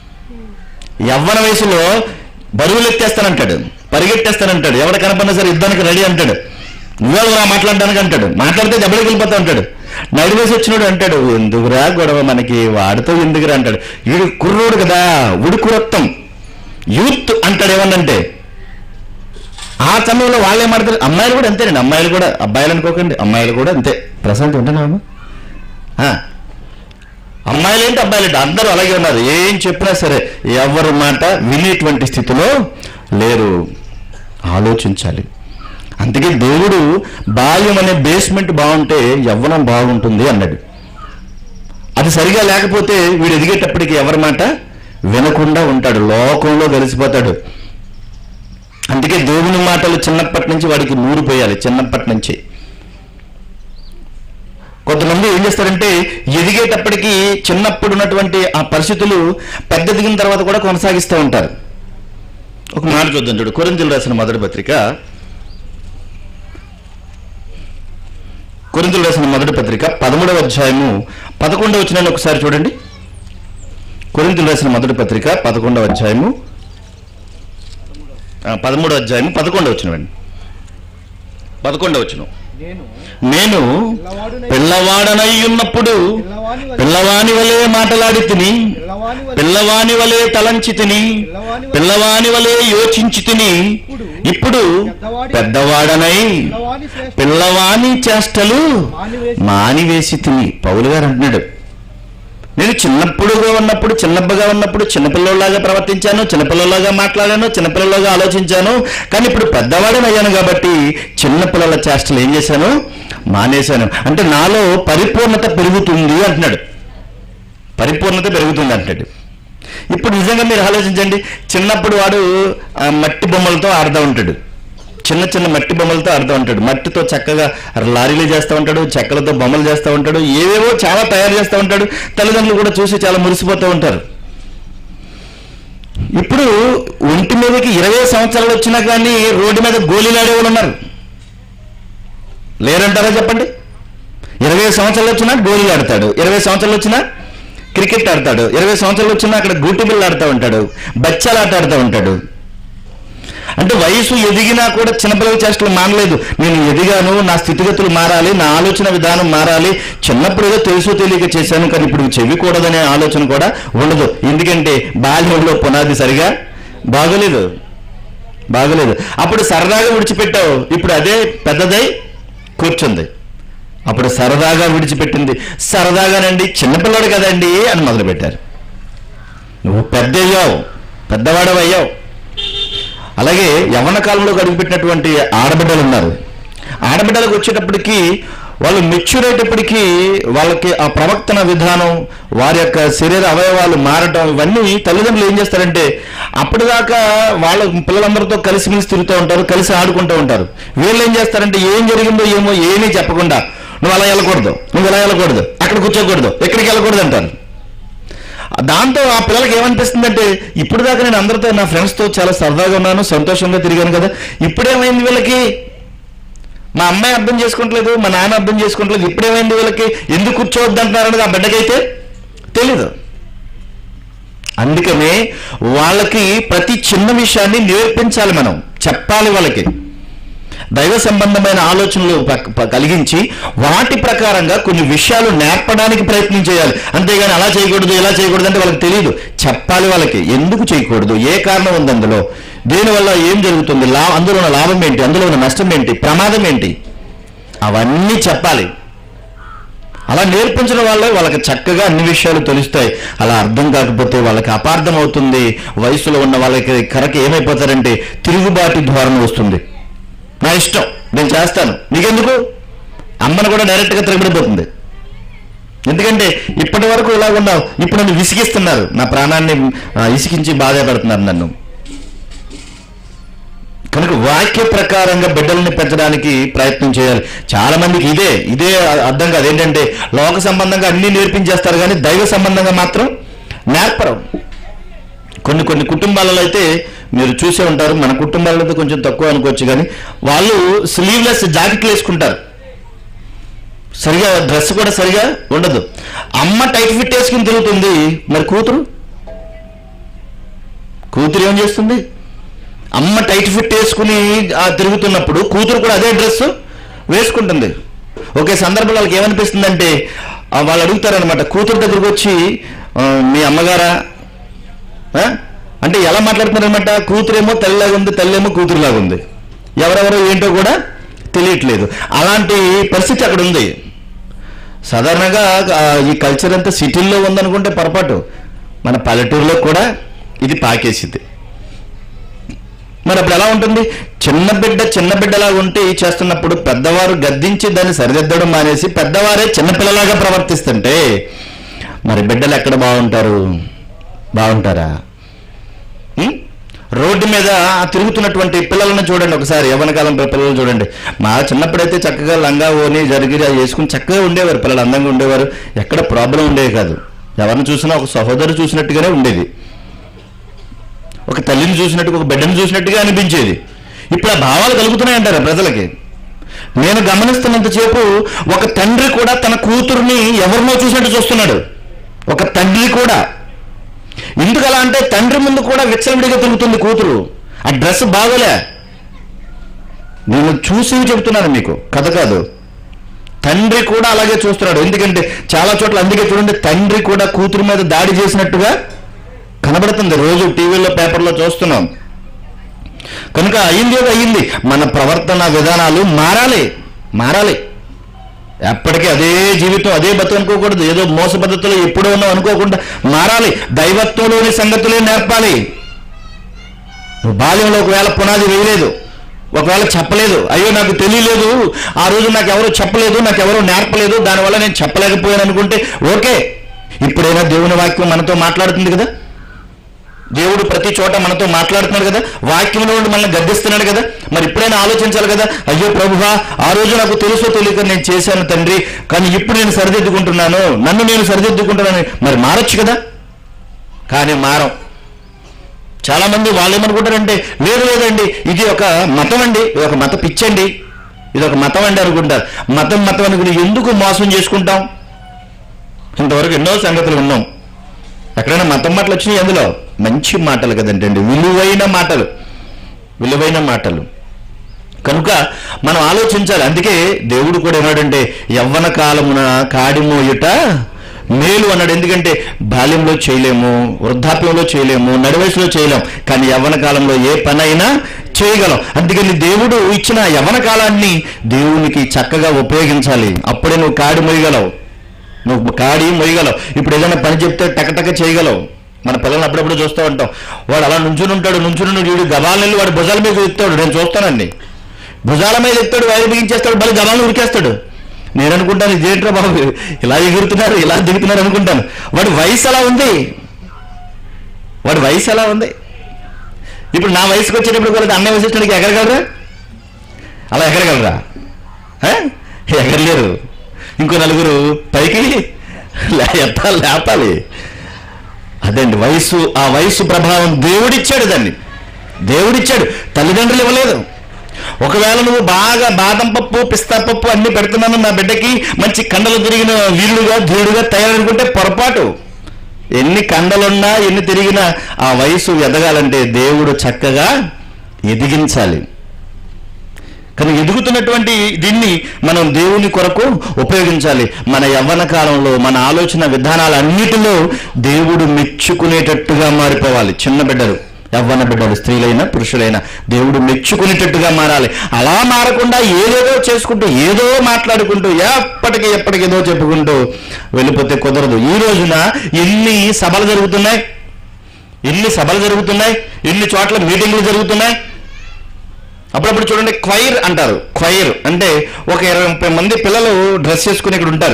యవ్వన వయసులో బరువులు ఎత్తేస్తానంటాడు పరిగెట్టేస్తానంటాడు ఎవడ కనపడినా సరే యుద్ధానికి రెడీ అంటాడు నువ్వెవరా మాట్లాడడానికి అంటాడు మాట్లాడితే దెబ్బడికి వెళ్ళిపోతా అంటాడు నడి వయసు వచ్చినాడు అంటాడు ఎందుకురా గొడవ మనకి వాడితో ఎందుకురా అంటాడు వీడు కుర్రోడు కదా ఉడుకు రక్తం యూత్ అంటాడు ఏమన్నంటే ఆ సమయంలో వాళ్ళు ఏమాడతారు అమ్మాయిలు కూడా అంతేనండి అమ్మాయిలు కూడా అబ్బాయిలు అనుకోకండి అమ్మాయిలు కూడా అంతే ప్రశాంత్ ఉంటున్నామా అమ్మాయిలు ఏంటి అబ్బాయిలు ఏంటి అందరూ అలాగే ఉన్నారు ఏం చెప్పినా సరే ఎవరి మాట వినేటువంటి స్థితిలో లేరు ఆలోచించాలి అందుకే దేవుడు బాల్యం అనే బేస్మెంట్ బాగుంటే యవ్వనం బాగుంటుంది అన్నాడు అది సరిగా లేకపోతే వీడు ఎదిగేటప్పటికి ఎవరి మాట వినకుండా ఉంటాడు లోకంలో కలిసిపోతాడు అందుకే దేవుని మాటలు చిన్నప్పటి నుంచి వాడికి నూరిపోయాలి చిన్నప్పటి నుంచి కొంతమంది ఏం చేస్తారంటే ఎదిగేటప్పటికి చిన్నప్పుడు ఉన్నటువంటి ఆ పరిస్థితులు పెద్ద దిగిన తర్వాత కూడా కొనసాగిస్తూ ఉంటారు ఒక మాట చూద్దాం చూడు కొరింతలు రాసిన మొదటి పత్రిక కొరింతలు రాసిన మొదటి పత్రిక పదమూడవ అధ్యాయము పదకొండవ వచ్చిన ఒకసారి చూడండి కొరింతలు రాసిన మొదటి పత్రిక పదకొండవ అధ్యాయము ఆ, పదమూడవ అధ్యాయము పదకొండవ వచ్చినవండి పదకొండవ వచ్చిన నేను నేను పిల్లవాడునై పిల్లవాడనై ఉన్నప్పుడు పిల్లవాని వలె పిల్లవాని వలె మాటలాడి తిని పిల్లవాని వలె పిల్లవాని వలె తలంచి తిని పిల్లవాని వలె పిల్లవాని వలె యోచించి తిని ఇప్పుడు పెద్దవాడనై పిల్లవాని శ్రేష్ఠ పిల్లవాని చేష్టలు మానివేసి మానివేసి తిని పౌలు గారు అంటున్నాడు నేను చిన్నప్పుడుగా ఉన్నప్పుడు చిన్నబ్బగా ఉన్నప్పుడు చిన్నపిల్లలాగా ప్రవర్తించాను చిన్నపిల్లలాగా మాట్లాడాను చిన్నపిల్లలాగా ఆలోచించాను కానీ ఇప్పుడు పెద్దవాడిని అయ్యాను కాబట్టి చిన్నపిల్లల చేష్టలు ఏం చేశాను మానేశాను అంటే నాలో పరిపూర్ణత పెరుగుతుంది అంటున్నాడు పరిపూర్ణత పెరుగుతుంది అంటాడు ఇప్పుడు నిజంగా మీరు ఆలోచించండి చిన్నప్పుడు వాడు ఆ మట్టి బొమ్మలతో ఆడుతూ ఉంటాడు చిన్న చిన్న మట్టి బొమ్మలతో ఆడుతూ ఉంటాడు మట్టితో చక్కగా లారీలు చేస్తూ ఉంటాడు చెక్కలతో బొమ్మలు చేస్తూ ఉంటాడు ఏవేవో చాలా తయారు చేస్తూ ఉంటాడు తల్లిదండ్రులు కూడా చూసి చాలా మురిసిపోతూ ఉంటారు ఇప్పుడు ఒంటి మీదకి ఇరవై సంవత్సరాలు వచ్చినా కానీ రోడ్డు మీద గోళీలాడే వాళ్ళు ఉన్నారు లేరంటారా చెప్పండి ఇరవై సంవత్సరాలు వచ్చినా గోళీలు ఆడతాడు ఇరవై సంవత్సరాలు వచ్చినా క్రికెట్ ఆడతాడు ఇరవై సంవత్సరాలు వచ్చినా అక్కడ గూటి బిళ్ళ ఆడుతూ ఉంటాడు బచ్చాలు ఆట ఆడుతూ ఉంటాడు అంటే వయసు ఎదిగినా కూడా చిన్నపిల్లల చేష్టలు మానలేదు నేను ఎదిగాను నా స్థితిగతులు మారాలి నా ఆలోచన విధానం మారాలి చిన్నప్పుడు ఏదో తెలుసో తెలియక చేశాను కానీ ఇప్పుడు చెవికూడదనే ఆలోచన కూడా ఉండదు ఎందుకంటే బాల్యంలో పునాది సరిగా బాగోలేదు బాగోలేదు అప్పుడు సరదాగా విడిచిపెట్టావు ఇప్పుడు అదే పెద్దదై కూర్చుంది అప్పుడు సరదాగా విడిచిపెట్టింది సరదాగానండి చిన్నపిల్లడు కదండి అని మొదలుపెట్టారు నువ్వు పెద్ద అయ్యావు పెద్దవాడవయ్యావు అలాగే యవ్వన కాలంలో అడుగుపెట్టినటువంటి ఆడబిడ్డలు ఉన్నారు ఆడబిడ్డలకు వచ్చేటప్పటికి వాళ్ళు మెచ్యూర్ అయ్యేటప్పటికీ వాళ్ళకి ఆ ప్రవర్తన విధానం వారి యొక్క శరీర అవయవాలు మారటం ఇవన్నీ తల్లిదండ్రులు ఏం చేస్తారంటే అప్పటిదాకా వాళ్ళ పిల్లలందరితో కలిసిమెలిసి తిరుగుతూ ఉంటారు కలిసి ఆడుకుంటూ ఉంటారు వీళ్ళు ఏం చేస్తారంటే ఏం జరిగిందో ఏమో ఏమీ చెప్పకుండా నువ్వు అలా వెళ్ళకూడదు నువ్వు ఇలా వెళ్ళకూడదు అక్కడ కూర్చోకూడదు ఎక్కడికి వెళ్ళకూడదు అంటారు దాంతో ఆ పిల్లలకి ఏమనిపిస్తుందంటే ఇప్పుడు దాకా నేను అందరితో నా ఫ్రెండ్స్తో చాలా సరదాగా ఉన్నాను సంతోషంగా తిరిగాను కదా ఇప్పుడేమైంది వీళ్ళకి మా అమ్మాయి అర్థం చేసుకుంటలేదు మా నాన్న అర్థం చేసుకుంటలేదు ఇప్పుడేమైంది వీళ్ళకి ఎందుకు కూర్చోవద్దు అంటున్నారనేది ఆ బిడ్డకైతే తెలీదు అందుకనే వాళ్ళకి ప్రతి చిన్న విషయాన్ని నేర్పించాలి మనం చెప్పాలి వాళ్ళకి దైవ సంబంధమైన ఆలోచనలు ప- ప- కలిగించి వాటి ప్రకారంగా కొన్ని విషయాలు నేర్పడానికి ప్రయత్నం చేయాలి అంతేగాని అలా చేయకూడదు ఇలా చేయకూడదు అంటే వాళ్ళకి తెలియదు చెప్పాలి వాళ్ళకి ఎందుకు చేయకూడదు ఏ కారణం ఉంది అందులో దీనివల్ల ఏం జరుగుతుంది లా అందులో ఉన్న లాభం ఏంటి అందులో ఉన్న నష్టం ఏంటి ప్రమాదం ఏంటి అవన్నీ చెప్పాలి అలా నేర్పించడం వల్ల వాళ్ళకి చక్కగా అన్ని విషయాలు తెలుస్తాయి అలా అర్థం కాకపోతే వాళ్ళకి అపార్థం అవుతుంది వయసులో ఉన్న వాళ్ళకి కరకి ఏమైపోతారంటే తిరుగుబాటు ధోరణి వస్తుంది నా ఇష్టం నేను చేస్తాను నీకెందుకు అమ్మను కూడా డైరెక్ట్గా తిరగబడిపోతుంది ఎందుకంటే ఇప్పటి వరకు ఇలా ఉన్నావు ఇప్పుడు నన్ను విసిగిస్తున్నారు నా ప్రాణాన్ని ఆ, ఇసికించి బాధ పెడుతున్నారు నన్ను కనుక వాక్య ప్రకారంగా బిడ్డల్ని పెంచడానికి ప్రయత్నం చేయాలి చాలా మందికి ఇదే ఇదే అర్థం కాదు ఏంటంటే లోక సంబంధంగా అన్ని నేర్పించేస్తారు కానీ దైవ సంబంధంగా మాత్రం నేర్పరం కొన్ని కొన్ని కుటుంబాలలో అయితే మీరు చూసే ఉంటారు మన కుటుంబాలలో అయితే కొంచెం తక్కువ అనుకోవచ్చు కానీ వాళ్ళు స్లీవ్లెస్ జాకెట్లు వేసుకుంటారు సరిగా డ్రెస్ కూడా సరిగా ఉండదు అమ్మ టైట్ ఫిట్ వేసుకుని తిరుగుతుంది మరి కూతురు కూతురు ఏం చేస్తుంది అమ్మ టైట్ ఫిట్ వేసుకుని ఆ తిరుగుతున్నప్పుడు కూతురు కూడా అదే డ్రెస్ వేసుకుంటుంది ఒకే సందర్భంలో వాళ్ళకి ఏమనిపిస్తుందంటే ఆ, వాళ్ళు అడుగుతారనమాట కూతురు దగ్గరకు వచ్చి "ఆ, మీ అమ్మగారా ఆ? అంటే ఎలా మాట్లాడుతున్నారనమాట కూతురేమో తల్లిలాగా ఉంది తల్లేమో కూతురులాగా ఉంది ఎవరెవరో ఏంటో కూడా తెలియట్లేదు అలాంటి పరిస్థితి అక్కడ ఉంది సాధారణంగా ఆ, ఈ కల్చర్ అంతా సిటీల్లో ఉందనుకుంటే పొరపాటు మన పల్లెటూరులో కూడా ఇది పాకేసింది మరి అప్పుడు ఎలా ఉంటుంది చిన్న బిడ్డ చిన్న బిడ్డలాగా ఉంటే ఈ చేస్తున్నప్పుడు పెద్దవారు గద్దించి దాన్ని సరిదిద్దడం మానేసి పెద్దవారే చిన్నపిల్లలాగా ప్రవర్తిస్తుంటే మరి బిడ్డలు ఎక్కడ బాగుంటారు బాగుంటారా ఉం? రోడ్డు మీద తిరుగుతున్నటువంటి పిల్లలను చూడండి ఒకసారి యవనకాలం పిల్లలు చూడండి మా చిన్నప్పుడైతే చక్కగా లంగా ఓని జరిగి అవి వేసుకుని చక్కగా ఉండేవారు పిల్లలు అందంగా ఉండేవారు ఎక్కడ ప్రాబ్లం ఉండేది కాదు ఎవరిని చూసినా ఒక సహోదరు చూసినట్టుగానే ఉండేది ఒక తల్లిని చూసినట్టుగా ఒక బిడ్డను చూసినట్టుగా అనిపించేది ఇప్పుడు ఆ భావాలు కలుగుతున్నాయంటారా ప్రజలకి నేను గమనిస్తున్నంతసేపు ఒక తండ్రి కూడా తన కూతుర్ని ఎవరినో చూసినట్టు చూస్తున్నాడు ఒక తండ్రి కూడా ఎందుకు అలా అంటే తండ్రి ముందు కూడా విచ్చలవిడిగా తిరుగుతుంది కూతురు ఆ డ్రెస్ బాగోలే నేను చూసి చెబుతున్నాను మీకు కథ కాదు తండ్రి కూడా అలాగే చూస్తున్నాడు ఎందుకంటే చాలా చోట్ల అందుకే చూడండి తండ్రి కూడా కూతురు మీద దాడి చేసినట్టుగా కనబడుతుంది రోజు టీవీలో పేపర్లో చూస్తున్నాం కనుక అయింది ఏదో అయ్యింది మన ప్రవర్తన విధానాలు మారాలి మారాలి ఎప్పటికీ అదే జీవితం అదే బతుకు అనుకోకూడదు ఏదో మోస పద్ధతిలో ఎప్పుడో ఉన్నాం అనుకోకుండా మారాలి దైవత్వంలోని సంగతులే నేర్పాలి నువ్వు బాల్యంలో ఒకవేళ పునాది వేయలేదు ఒకవేళ చెప్పలేదు అయ్యో నాకు తెలియలేదు ఆ రోజు నాకు ఎవరు చెప్పలేదు నాకు ఎవరు నేర్పలేదు దానివల్ల నేను చెప్పలేకపోయాను అనుకుంటే ఓకే ఇప్పుడైనా దేవుని వాక్యం మనతో మాట్లాడుతుంది కదా దేవుడు ప్రతి చోట మనతో మాట్లాడుతున్నాడు కదా వాక్యంలో నుండి మనల్ని గద్దిస్తున్నాడు కదా మరి ఇప్పుడైనా ఆలోచించాలి కదా అయ్యో ప్రభువా ఆ రోజు నాకు తెలుసో తెలియక నేను చేశాను తండ్రి కానీ ఇప్పుడు నేను సరిదిద్దుకుంటున్నాను నన్ను నేను సరిదిద్దుకుంటున్నాను మరి మారొచ్చు కదా కానీ మారం చాలా మంది వాళ్ళు ఏమనుకుంటారంటే లేదు లేదండి ఇది ఒక మతం అండి ఇది ఒక మత పిచ్చండి ఇది ఒక మతం అండి అనుకుంటారు మతం మతం అనుకుని ఎందుకు మోసం చేసుకుంటాం ఇంతవరకు ఎన్నో సంగతులు ఉన్నాం ఎక్కడైనా మతం మాటలు వచ్చినాయి అందులో మంచి మాటలు కదంటండి విలువైన మాటలు విలువైన మాటలు కనుక మనం ఆలోచించాలి అందుకే దేవుడు కూడా ఏనాడంటే యవ్వన కాలమున కాడిమోయుట మేలు అన్నాడు ఎందుకంటే బాల్యంలో చేయలేము వృద్ధాప్యంలో చేయలేము నడివయసులో చేయలేం కానీ యవ్వన కాలంలో ఏ పనైనా చేయగలం అందుకని దేవుడు ఇచ్చిన యవ్వన కాలాన్ని దేవునికి చక్కగా ఉపయోగించాలి అప్పుడే నువ్వు కాడి మోయగలవు నువ్వు కాడి మొయ్యగలవు ఇప్పుడు ఏదైనా పని చెప్తే టకటక చేయగలవు మన పిల్లల్ని అప్పుడప్పుడు చూస్తూ ఉంటాం వాడు అలా నుంచుని ఉంటాడు నుంచుని వీడు గబాల నీళ్ళు వాడు భుజాల మీద ఎత్తాడు నేను చూస్తానండి భుజాల మీద ఎత్తాడు వైరు బిగించేస్తాడు మళ్ళీ గబాలను ఉరికేస్తాడు నేను అనుకుంటాను ఇదేంట్రా బాబు ఇలా ఎగురుతున్నారు ఇలా దిగుతున్నారు అనుకుంటాను వాడి వయసు అలా ఉంది వాడి వయసు ఎలా ఉంది ఇప్పుడు నా వయసుకి వచ్చేటప్పుడు కూడా అన్నయ్య వయసు వచ్చినకి ఎగరగలరా అలా ఎగరగలరా ఆ? ఎగరలేరు ఇంకో నలుగురు పైకి లే- ఎత్తాలి లేపాలి అదండి వయసు ఆ వయసు ప్రభావం దేవుడిచ్చాడు దాన్ని దేవుడిచ్చాడు తల్లిదండ్రులు ఇవ్వలేదు ఒకవేళ నువ్వు బాగా బాదం పప్పు పిస్తా పప్పు అన్ని పెడుతున్నాను నా బిడ్డకి మంచి కండలు తిరిగిన వీరుడుగా ధీరుడుగా తయారనుకుంటే పొరపాటు ఎన్ని కండలున్నా ఎన్ని తిరిగినా ఆ వయసు ఎదగాలంటే దేవుడు చక్కగా ఎదిగించాలి కానీ ఎదుగుతున్నటువంటి దీన్ని మనం దేవుని కొరకు ఉపయోగించాలి మన యవ్వన కాలంలో మన ఆలోచన విధానాలన్నిటిలో దేవుడు మెచ్చుకునేటట్టుగా మారిపోవాలి చిన్న బిడ్డలు యవ్వన బిడ్డలు స్త్రీలైనా పురుషులైనా దేవుడు మెచ్చుకునేటట్టుగా మారాలి అలా మారకుండా ఏదేదో చేసుకుంటూ ఏదో మాట్లాడుకుంటూ ఎప్పటికీ ఎప్పటికి ఏదో చెప్పుకుంటూ వెళ్ళిపోతే కుదరదు ఈ రోజున ఎన్ని సభలు జరుగుతున్నాయి ఎన్ని సభలు జరుగుతున్నాయి ఎన్ని చోట్ల మీటింగ్లు జరుగుతున్నాయి అప్పుడప్పుడు చూడండి క్వైర్ అంటారు క్వైర్ అంటే ఒక ఇరవై ముప్పై మంది పిల్లలు డ్రెస్ చేసుకుని ఇక్కడ ఉంటారు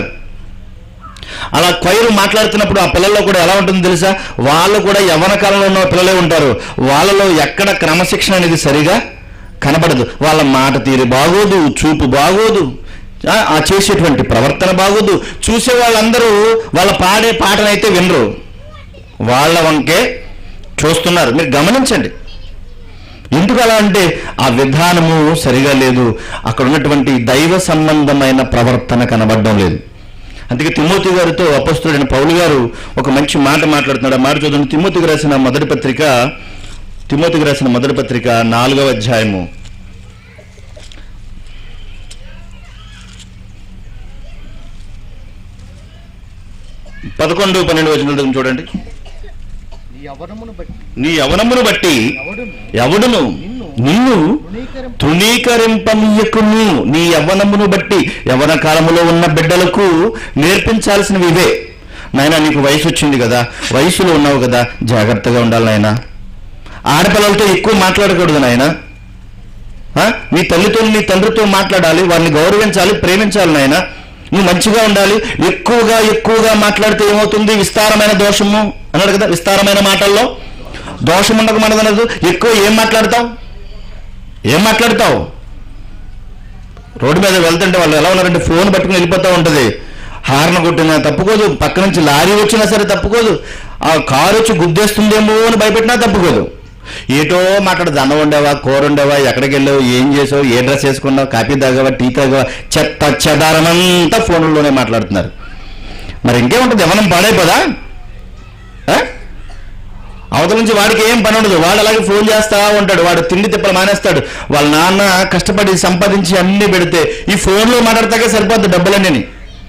అలా క్వైర్ మాట్లాడుతున్నప్పుడు ఆ పిల్లల్లో కూడా ఎలా ఉంటుందో తెలుసా వాళ్ళు కూడా యవ్వన కాలంలో ఉన్న పిల్లలే ఉంటారు వాళ్ళలో ఎక్కడ క్రమశిక్షణ అనేది సరిగా కనబడదు వాళ్ళ మాట తీరు బాగోదు చూపు బాగోదు ఆ, ఆ చేసేటువంటి ప్రవర్తన బాగోదు చూసే వాళ్ళందరూ వాళ్ళ పాడే పాటనైతే వినరు వాళ్ళ వంకే చూస్తున్నారు మీరు గమనించండి ఎందుకు అలా అంటే ఆ విధానము సరిగా లేదు అక్కడ ఉన్నటువంటి దైవ సంబంధమైన ప్రవర్తన కనబడడం లేదు అందుకే తిమ్మోతి గారితో అపస్తుడైన పౌలు గారు ఒక మంచి మాట మాట్లాడుతున్నాడు ఆ మాట చూడండి తిమ్మోతికి రాసిన మొదటి పత్రిక తిమ్మోతికి రాసిన మొదటి పత్రిక నాలుగవ అధ్యాయము పదకొండు పన్నెండు వచ్చిన చూడండి నీ యవ్వనమును బట్టి నీ యవనమును బట్టి ఎవడును ఎవడును నిన్ను తృణీకరింప తృణీకరింపనీయకును నీ యవ్వనమును బట్టి యవ్వన కాలములో ఉన్న బిడ్డలకు నేర్పించాల్సినవి ఇవే నాయన నీకు వయసు వచ్చింది కదా వయసులో ఉన్నావు కదా జాగ్రత్తగా ఉండాలి నాయన ఆడపిల్లలతో ఎక్కువ మాట్లాడకూడదు నాయన ఆ? నీ తల్లితో నీ తండ్రితో మాట్లాడాలి వారిని గౌరవించాలి ప్రేమించాలి నాయన నువ్వు మంచిగా ఉండాలి ఎక్కువగా ఎక్కువగా మాట్లాడితే ఏమవుతుంది విస్తారమైన దోషము అన్నాడు కదా విస్తారమైన మాటల్లో దోషం ఉండక మనదనదు ఎక్కువ ఏం మాట్లాడతావు ఏం మాట్లాడతావు రోడ్డు మీద వెళ్తుంటే వాళ్ళు ఎలా ఉన్నారంటే ఫోన్ పట్టుకుని వెళ్ళిపోతూ ఉంటుంది హార్న్ కొట్టినా తప్పుకోదు పక్క నుంచి లారీ వచ్చినా సరే తప్పుకోదు ఆ కారు వచ్చి గుద్దేస్తుందేమో అని భయపెట్టినా తప్పుకోదు ఏటో మాట్లాడదు అన్నం వండావా కూర వండావా ఎక్కడికి వెళ్ళావు ఏం చేసావు ఏ డ్రెస్ వేసుకున్నావు కాఫీ తాగావా టీ తాగావా చెత్త చెదారమంతా ఫోన్లోనే మాట్లాడుతున్నారు మరి ఇంకేముంటుంది ఎవరం పాడైపోదా ఆ? అవతల నుంచి వాడికి ఏం పని ఉండదు వాడు అలాగే ఫోన్ చేస్తా ఉంటాడు వాడు తిండి తిప్పలు మానేస్తాడు వాళ్ళ నాన్న కష్టపడి సంపాదించి అన్ని పెడితే ఈ ఫోన్లో మాట్లాడతాకే సరిపోద్ది డబ్బులన్నీ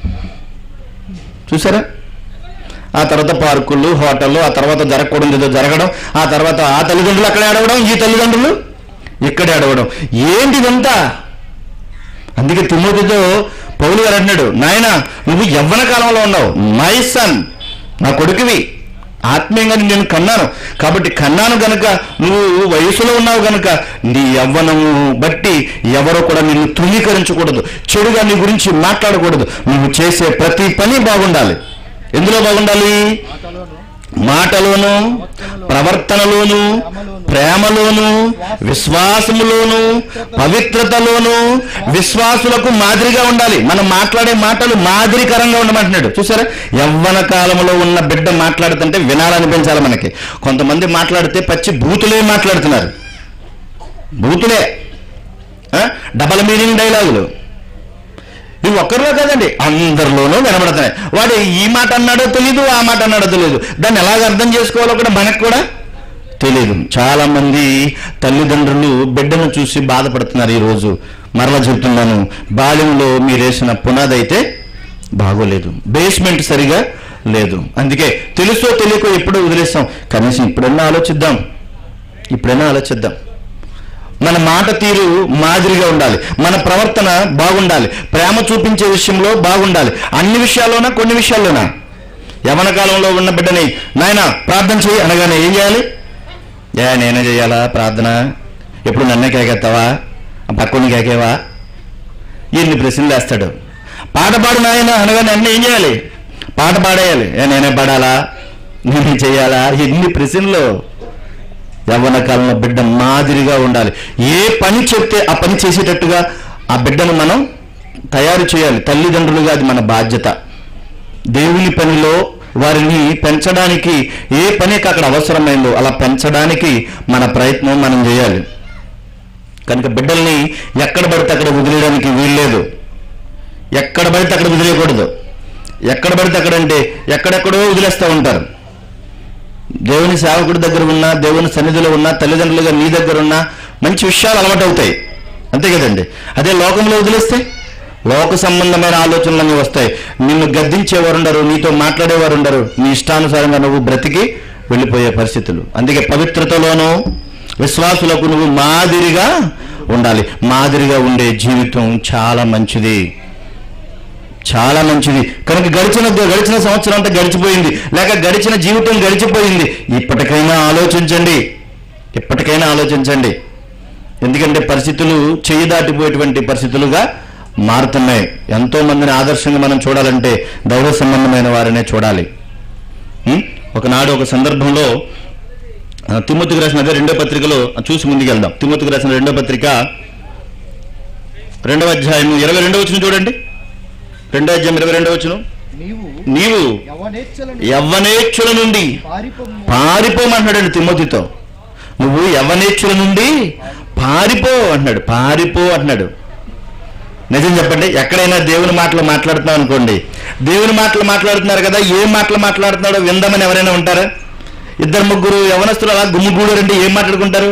చూసారా ఆ తర్వాత పార్కులు హోటళ్ళు ఆ తర్వాత జరగకూడదు ఏదో జరగడం ఆ తర్వాత ఆ తల్లిదండ్రులు అక్కడ ఏడవడం ఈ తల్లిదండ్రులు ఇక్కడ ఏడవడం ఏంటి ఇదంతా అందుకే తిమ్మతితో పౌలు గారు అంటున్నాడు నాయన నువ్వు యవ్వన కాలంలో ఉన్నావు మై సన్ నా కొడుకువి ఆత్మీయంగా నేను కన్నాను కాబట్టి కన్నాను గనుక నువ్వు వయసులో ఉన్నావు గనుక నీ యవ్వనము బట్టి ఎవరో కూడా నిన్ను తృణీకరించకూడదు చెడుగా నీ గురించి మాట్లాడకూడదు నువ్వు చేసే ప్రతి పని బాగుండాలి ఎందులో బాగుండాలి మాటలోను మాటలోను ప్రవర్తనలోను ప్రేమలోను విశ్వాసములోను పవిత్రతలోను విశ్వాసులకు మాదిరిగా ఉండాలి మనం మాట్లాడే మాటలు మాదిరికరంగా ఉండమంటున్నాడు చూసారా యవ్వన కాలంలో ఉన్న బిడ్డ మాట్లాడుతుంటే వినాలనిపించాలి మనకి కొంతమంది మాట్లాడితే పచ్చి బూతులే మాట్లాడుతున్నారు బూతులే ఆ? డబల్ మీనింగ్ డైలాగులు ఇవి ఒక్కరిలో కాదండి అందరిలోనూ వినబడుతున్నాయి వాడు ఈ మాట అన్నాడో తెలియదు ఆ మాట అన్నాడో తెలియదు దాన్ని ఎలాగ అర్థం చేసుకోవాలో కూడా మనకు కూడా తెలియదు చాలా మంది తల్లిదండ్రులు బిడ్డను చూసి బాధపడుతున్నారు ఈరోజు మరలా చెప్తున్నాను బాల్యంలో మీరు వేసిన పునాది అయితే బాగోలేదు బేస్మెంట్ సరిగా లేదు అందుకే తెలుసో తెలియకో ఎప్పుడో వదిలేస్తాం కనీసం ఇప్పుడైనా ఆలోచిద్దాం ఇప్పుడైనా ఆలోచిద్దాం మన మాట తీరు మాదిరిగా ఉండాలి మన ప్రవర్తన బాగుండాలి ప్రేమ చూపించే విషయంలో బాగుండాలి అన్ని విషయాల్లోనా కొన్ని విషయాల్లోనా యవన కాలంలో ఉన్న బిడ్డని నాయన ప్రార్థన చేయి అనగానే ఏం చేయాలి ఏ నేనే చేయాలా ప్రార్థన ఎప్పుడు నన్నే కేకెత్తావా పక్కని కేకేవా ఎన్ని ప్రశ్నలు వేస్తాడు పాట పాడు నాయన అనగానే అన్నీ ఏం చేయాలి పాట పాడేయాలి ఏ నేనే పాడాలా నేనే చేయాలా ఎన్ని ప్రశ్నలు యవ్వన కాలంలో బిడ్డ మాదిరిగా ఉండాలి ఏ పని చెప్తే ఆ పని చేసేటట్టుగా ఆ బిడ్డను మనం తయారు చేయాలి తల్లిదండ్రులుగా అది మన బాధ్యత దేవుని పనిలో వారిని పెంచడానికి ఏ పనికి అక్కడ అవసరమైందో అలా పెంచడానికి మన ప్రయత్నం మనం చేయాలి కనుక బిడ్డల్ని ఎక్కడ పడితే అక్కడ వదిలేయడానికి వీల్లేదు ఎక్కడ పడితే అక్కడ వదిలేయకూడదు ఎక్కడ పడితే అక్కడ అంటే ఎక్కడెక్కడో వదిలేస్తూ ఉంటారు దేవుని సేవకుడి దగ్గర ఉన్నా దేవుని సన్నిధిలో ఉన్నా తల్లిదండ్రులుగా నీ దగ్గర ఉన్నా మంచి విషయాలు అలవాటు అవుతాయి అంతే కదండి అదే లోకంలో వదిలేస్తే లోక సంబంధమైన ఆలోచనలన్నీ వస్తాయి నిన్ను గద్దించేవారు ఉండరు నీతో మాట్లాడేవారు ఉండరు నీ ఇష్టానుసారంగా నువ్వు బ్రతికి వెళ్ళిపోయే పరిస్థితులు అందుకే పవిత్రతలోనూ విశ్వాసులకు నువ్వు మాదిరిగా ఉండాలి మాదిరిగా ఉండే జీవితం చాలా మంచిది చాలా మంచిది కనుక గడిచిన గడిచిన సంవత్సరం అంతా గడిచిపోయింది లేక గడిచిన జీవితం గడిచిపోయింది ఇప్పటికైనా ఆలోచించండి ఇప్పటికైనా ఆలోచించండి ఎందుకంటే పరిస్థితులు చేయి దాటిపోయేటువంటి పరిస్థితులుగా మారుతున్నాయి ఎంతో మందిని ఆదర్శంగా మనం చూడాలంటే దైవ సంబంధమైన వారినే చూడాలి ఉం? ఒకనాడు ఒక సందర్భంలో ఆ, తిమ్మతికి రాసిన అదే రెండో పత్రికలో చూసి ముందుకెళ్దాం తిమ్మతికి రాసిన రెండో పత్రిక రెండవ అధ్యాయం ఇరవై రెండో వచ్చిన చూడండి రెండో అధ్యాయం ఇరవై రెండో వచ్చిన నీవు నీవు యవనేచ్ఛలను యవ్వనేచ్చుల నుండి పారిపోము పారిపోమంటున్నాడు తిమ్మతితో నువ్వు యవ్వనేచ్చుల నుండి పారిపో అంటున్నాడు పారిపో అంటున్నాడు నిజం చెప్పండి ఎక్కడైనా దేవుని మాటలు మాట్లాడుతున్నాం అనుకోండి దేవుని మాటలు మాట్లాడుతున్నారు కదా ఏం మాటలు మాట్లాడుతున్నాడో విందామని ఎవరైనా ఉంటారా ఇద్దరు ముగ్గురు యవనస్తులు అలా గుమ్ముగూడారంటే ఏం మాట్లాడుకుంటారు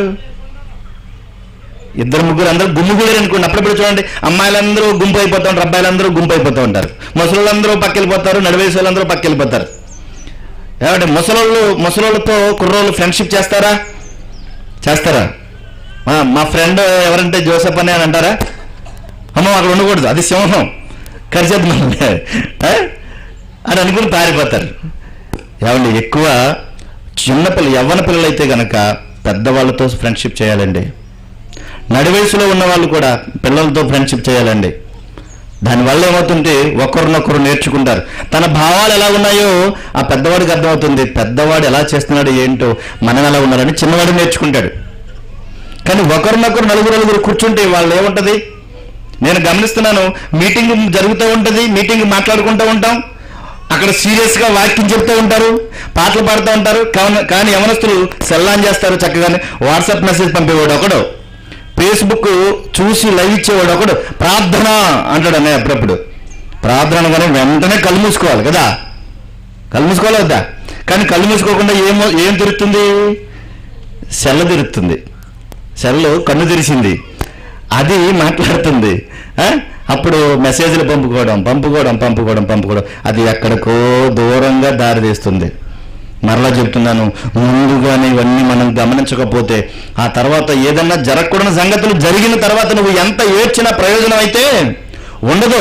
ఇద్దరు ముగ్గురు అందరూ గుమ్ముగూడారు అనుకోండి అప్పుడప్పుడు చూడండి అమ్మాయిలందరూ గుంపు అయిపోతూ ఉంటారు అబ్బాయిలందరూ గుంపు అయిపోతూ ఉంటారు ముసలోళ్ళందరూ పక్కెళ్ళిపోతారు నడివేసి వాళ్ళందరూ పక్కెళ్ళిపోతారు ఏమంటే ముసలోళ్ళు ముసలోళ్ళతో కుర్రోళ్ళు ఫ్రెండ్షిప్ చేస్తారా చేస్తారా ఆ, మా ఫ్రెండ్ ఎవరంటే జోసెఫ్ అని అని అంటారా అమ్మ అక్కడ ఉండకూడదు అది సింహం కరిచేద్దు మనల్ని ఆ? అని అనుకుని పారిపోతారు ఏమండి ఎక్కువ చిన్నపిల్ల యవ్వన పిల్లలు అయితే గనక పెద్దవాళ్ళతో ఫ్రెండ్షిప్ చేయాలండి నడి వయసులో ఉన్న వాళ్ళు కూడా పిల్లలతో ఫ్రెండ్షిప్ చేయాలండి దానివల్ల ఏమవుతుంటే ఒకరినొకరు నేర్చుకుంటారు తన భావాలు ఎలా ఉన్నాయో ఆ పెద్దవాడికి అర్థమవుతుంది పెద్దవాడు ఎలా చేస్తున్నాడు ఏంటో మనం ఎలా ఉన్నారని చిన్నవాడు నేర్చుకుంటాడు కానీ ఒకరినొకరు నలుగురు నలుగురు కూర్చుంటే వాళ్ళు ఏముంటది నేను గమనిస్తున్నాను మీటింగ్ జరుగుతూ ఉంటుంది మీటింగ్ మాట్లాడుకుంటూ ఉంటాం అక్కడ సీరియస్గా వాక్యం చెప్తూ ఉంటారు పాటలు పాడుతూ ఉంటారు కావున- కానీ యవనస్తులు సెల్లాన్ చేస్తారు చక్కగానే వాట్సాప్ మెసేజ్ పంపేవాడు ఒకడు ఫేస్బుక్ చూసి లైవ్ ఇచ్చేవాడు ఒకడు ప్రార్థన అంటాడు అన్నయ్య అప్పుడప్పుడు ప్రార్థన అనగానే వెంటనే కళ్ళు మూసుకోవాలి కదా కళ్ళు మూసుకోవాలి వద్దా కానీ కళ్ళు మూసుకోకుండా ఏమో ఏం తిరుగుతుంది సెల్ల తిరుగుతుంది సెల్లు కన్ను తెరిచింది అది మాట్లాడుతుంది ఆ? అప్పుడు మెసేజ్లు పంపుకోవడం పంపుకోవడం పంపుకోవడం పంపుకోవడం అది ఎక్కడికో దూరంగా దారి తీస్తుంది మరలా చెప్తున్నాను ముందుగానే ఇవన్నీ మనం గమనించకపోతే ఆ తర్వాత ఏదన్నా జరగకూడని సంగతులు జరిగిన తర్వాత నువ్వు ఎంత ఏడ్చినా ప్రయోజనం అయితే ఉండదు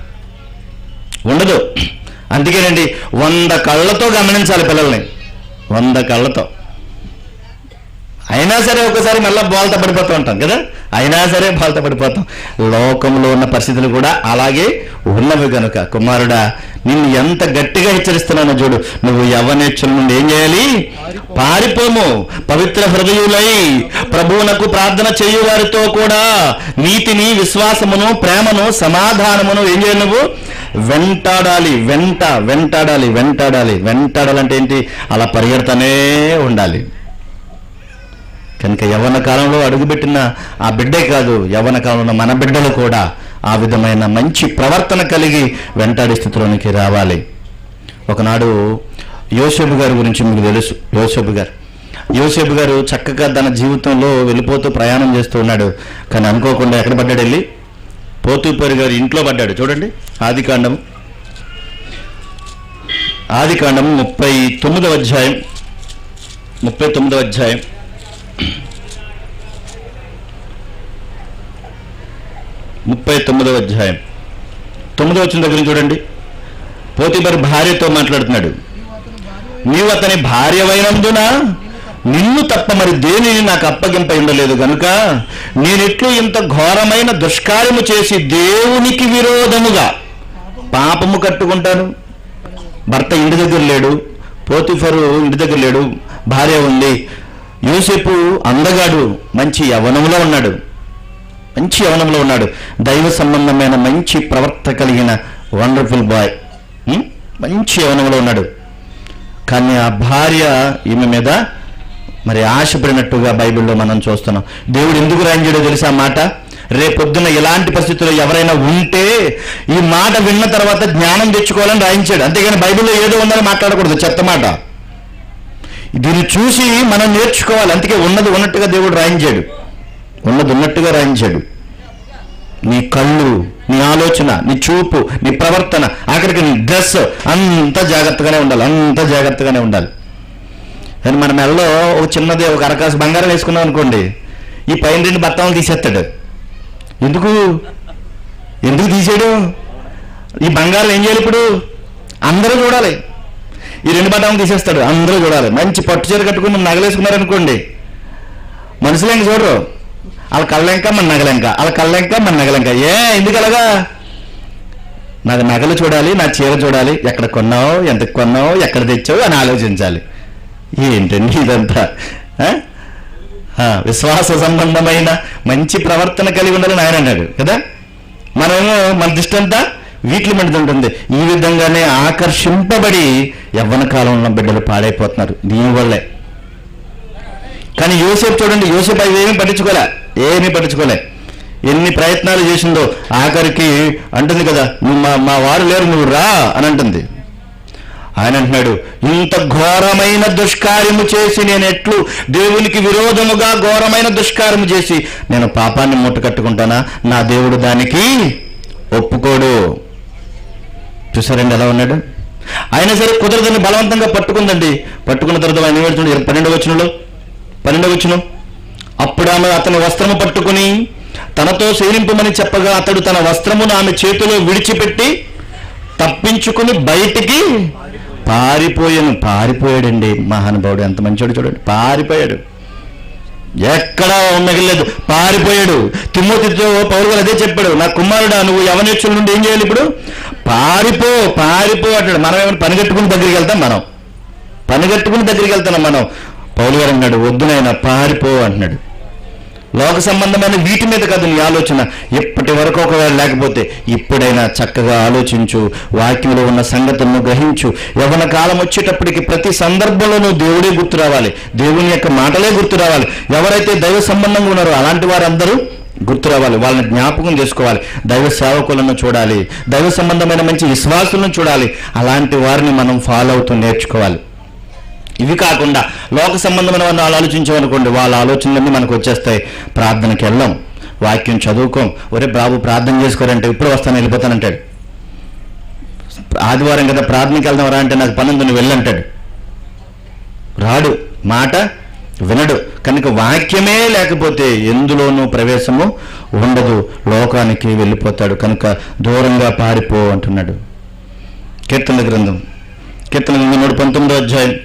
ఉండదు అందుకేనండి వంద కళ్ళతో గమనించాలి పిల్లల్ని వంద కళ్ళతో అయినా సరే ఒకసారి మళ్ళీ బోల్తా పడిపోతూ ఉంటాం కదా అయినా సరే బోల్తా పడిపోతాం లోకంలో ఉన్న పరిస్థితులు కూడా అలాగే ఉన్నవి కనుక కుమారుడా నిన్ను ఎంత గట్టిగా హెచ్చరిస్తున్నానో చూడు నువ్వు యవ్వనేచ్చుల నుండి ఏం చేయాలి పారిపోము పవిత్ర హృదయులై ప్రభువునకు ప్రార్థన చేయు వారితో కూడా నీతిని విశ్వాసమును ప్రేమను సమాధానమును ఏం చేయాలి నువ్వు వెంటాడాలి వెంట వెంటాడాలి వెంటాడాలి వెంటాడాలంటే ఏంటి అలా పరిగెడతానే ఉండాలి కనుక యవ్వన కాలంలో అడుగుపెట్టిన ఆ బిడ్డే కాదు యవ్వన కాలంలో మన బిడ్డలు కూడా ఆ విధమైన మంచి ప్రవర్తన కలిగి వెంటాడే స్థితిలోనికి రావాలి ఒకనాడు యోసేపు గారి గురించి మీకు తెలుసు యోసేపు గారు యోసేపు గారు చక్కగా తన జీవితంలో వెళ్ళిపోతూ ప్రయాణం చేస్తూ ఉన్నాడు కానీ అనుకోకుండా ఎక్కడ పడ్డాడు వెళ్ళి పోతూపరి గారి ఇంట్లో పడ్డాడు చూడండి ఆది కాండం ఆది కాండం ముప్పై తొమ్మిదవ అధ్యాయం ముప్పై తొమ్మిదవ అధ్యాయం ముప్పై తొమ్మిదవ అధ్యాయం తొమ్మిదవ వచ్చిన దగ్గర నుంచి చూడండి పోతిబరి భార్యతో మాట్లాడుతున్నాడు నీవు అతని భార్యవైనందున నిన్ను తప్ప మరి దేనిని నాకు అప్పగింప ఉండలేదు గనుక నేనెట్లు ఇంత ఘోరమైన దుష్కార్యము చేసి దేవునికి విరోధముగా పాపము కట్టుకుంటాను భర్త ఇంటి దగ్గర లేడు పోతిఫరు ఇంటి దగ్గర లేడు భార్య ఉంది యోసేపు అందగాడు మంచి యవనంలో ఉన్నాడు మంచి యవనంలో ఉన్నాడు దైవ సంబంధమైన మంచి ప్రవర్త కలిగిన వండర్ఫుల్ బాయ్ ఉం? మంచి యవనంలో ఉన్నాడు కానీ ఆ భార్య ఈమె మీద మరి ఆశపడినట్టుగా బైబిల్లో మనం చూస్తున్నాం దేవుడు ఎందుకు రాయించాడో తెలుసా ఆ మాట రేపొద్దున ఇలాంటి పరిస్థితుల్లో ఎవరైనా ఉంటే ఈ మాట విన్న తర్వాత జ్ఞానం తెచ్చుకోవాలని రాయించాడు అంతేగాని బైబిల్లో ఏదో ఉందని మాట్లాడకూడదు చెత్త మాట దీన్ని చూసి మనం నేర్చుకోవాలి అందుకే ఉన్నది ఉన్నట్టుగా దేవుడు రాయించాడు ఉన్నది ఉన్నట్టుగా రాయించాడు నీ కళ్ళు నీ ఆలోచన నీ చూపు నీ ప్రవర్తన ఆఖరికి నీ డ్రెస్ అంత జాగ్రత్తగానే ఉండాలి అంత జాగ్రత్తగానే ఉండాలి కానీ మన మెడలో ఒక చిన్నది ఒక అరకాసు బంగారం వేసుకున్నాం అనుకోండి ఈ పైన రెండు బత్తాలు తీసేస్తాడు ఎందుకు ఎందుకు తీసాడు ఈ బంగారం ఏం చేయాలి ఇప్పుడు అందరూ చూడాలి ఈ రెండు బట్టాలను తీసేస్తాడు అందరూ చూడాలి మంచి పట్టు చీర కట్టుకుని నగలేసుకున్నారనుకోండి మనుషులు ఇంక చూడరు వాళ్ళ కళ్ళెంక మన నగలెంక వాళ్ళ కళ్ళెంక మన నగలెంక ఏ ఎందుకు అలాగా నాకు నగలు చూడాలి నా చీర చూడాలి ఎక్కడ కొన్నావు ఎంత కొన్నావు ఎక్కడ తెచ్చావు అని ఆలోచించాలి ఏంటండి ఇదంతా ఆ? ఆ, విశ్వాస సంబంధమైన మంచి ప్రవర్తన కలిగి ఉండాలని ఆయన అన్నాడు కదా మనము మన దృష్టి అంతా వీటిని మీద ఉంటుంది ఈ విధంగానే ఆకర్షింపబడి యవ్వన కాలంలో బిడ్డలు పాడైపోతున్నారు దీని వల్లే కానీ యోసేపు చూడండి యోసేపు అవి ఏమీ పట్టించుకోలే ఏమీ పట్టించుకోలే ఎన్ని ప్రయత్నాలు చేసిందో ఆఖరికి అంటుంది కదా నువ్వు మా మా వారు లేరు నువ్వు రా అని అంటుంది ఆయన అంటున్నాడు ఇంత ఘోరమైన దుష్కార్యము చేసి నేను ఎట్లు దేవునికి విరోధముగా ఘోరమైన దుష్కార్యము చేసి నేను పాపాన్ని మూట కట్టుకుంటానా నా దేవుడు దానికి ఒప్పుకోడు చూసారండి ఎలా ఉన్నాడు అయినా సరే కుదరదని బలవంతంగా పట్టుకుందండి పట్టుకున్న తర్వాత ఆయన ఏడు చూడండి పన్నెండు వచ్చినలో పన్నెండు వచ్చిన అప్పుడు ఆమె అతని వస్త్రము పట్టుకుని తనతో సేనింపమని చెప్పగా అతడు తన వస్త్రమును ఆమె చేతిలో విడిచిపెట్టి తప్పించుకుని బయటికి పారిపోయాను పారిపోయాడండి మహానుభావుడు ఎంత మంచోడు చూడండి పారిపోయాడు ఎక్కడా మిగలేదు పారిపోయాడు తిమ్మతితో పౌరు గారు అదే చెప్పాడు నా కుమారుడా నువ్వు యవనేచ్చుల నుండి ఏం చేయాలి ఇప్పుడు పారిపో పారిపో అంటాడు మనం ఏమైనా పనిగట్టుకుని దగ్గరికి వెళ్తాం మనం పనిగట్టుకుని దగ్గరికి వెళ్తున్నాం మనం పౌలు గారు అన్నాడు వద్దునైనా పారిపో అంటున్నాడు లోక సంబంధమైన వీటి మీద కాదు నీ ఆలోచన ఇప్పటి వరకు ఒకవేళ లేకపోతే ఇప్పుడైనా చక్కగా ఆలోచించు వాక్యంలో ఉన్న సంగతులను గ్రహించు యవన కాలం వచ్చేటప్పటికి ప్రతి సందర్భంలోనూ దేవుడే గుర్తు రావాలి దేవుని యొక్క మాటలే గుర్తు రావాలి ఎవరైతే దైవ సంబంధంగా ఉన్నారో అలాంటి వారందరూ గుర్తు రావాలి వాళ్ళని జ్ఞాపకం చేసుకోవాలి దైవ సేవకులను చూడాలి దైవ సంబంధమైన మంచి విశ్వాసులను చూడాలి అలాంటి వారిని మనం ఫాలో అవుతూ నేర్చుకోవాలి ఇవి కాకుండా లోక సంబంధమైన వాళ్ళు ఆలోచించామనుకోండి వాళ్ళ ఆలోచనలన్నీ మనకు వచ్చేస్తాయి ప్రార్థనకి వెళ్ళాం వాక్యం చదువుకోం ఒరే బాబు ప్రార్థన చేసుకోరంటే ఇప్పుడు వస్తాను వెళ్ళిపోతానంటాడు ఆదివారం కదా ప్రార్థనకి వెళ్దాం రా అంటే నాకు పని ఉంది నువ్వు వెళ్ళంటాడు రాడు మాట వినడు కనుక వాక్యమే లేకపోతే ఎందులోనూ ప్రవేశము ఉండదు లోకానికి వెళ్ళిపోతాడు కనుక దూరంగా పారిపో అంటున్నాడు కీర్తన గ్రంథం కీర్తన గ్రంథం నూట పంతొమ్మిదో అధ్యాయం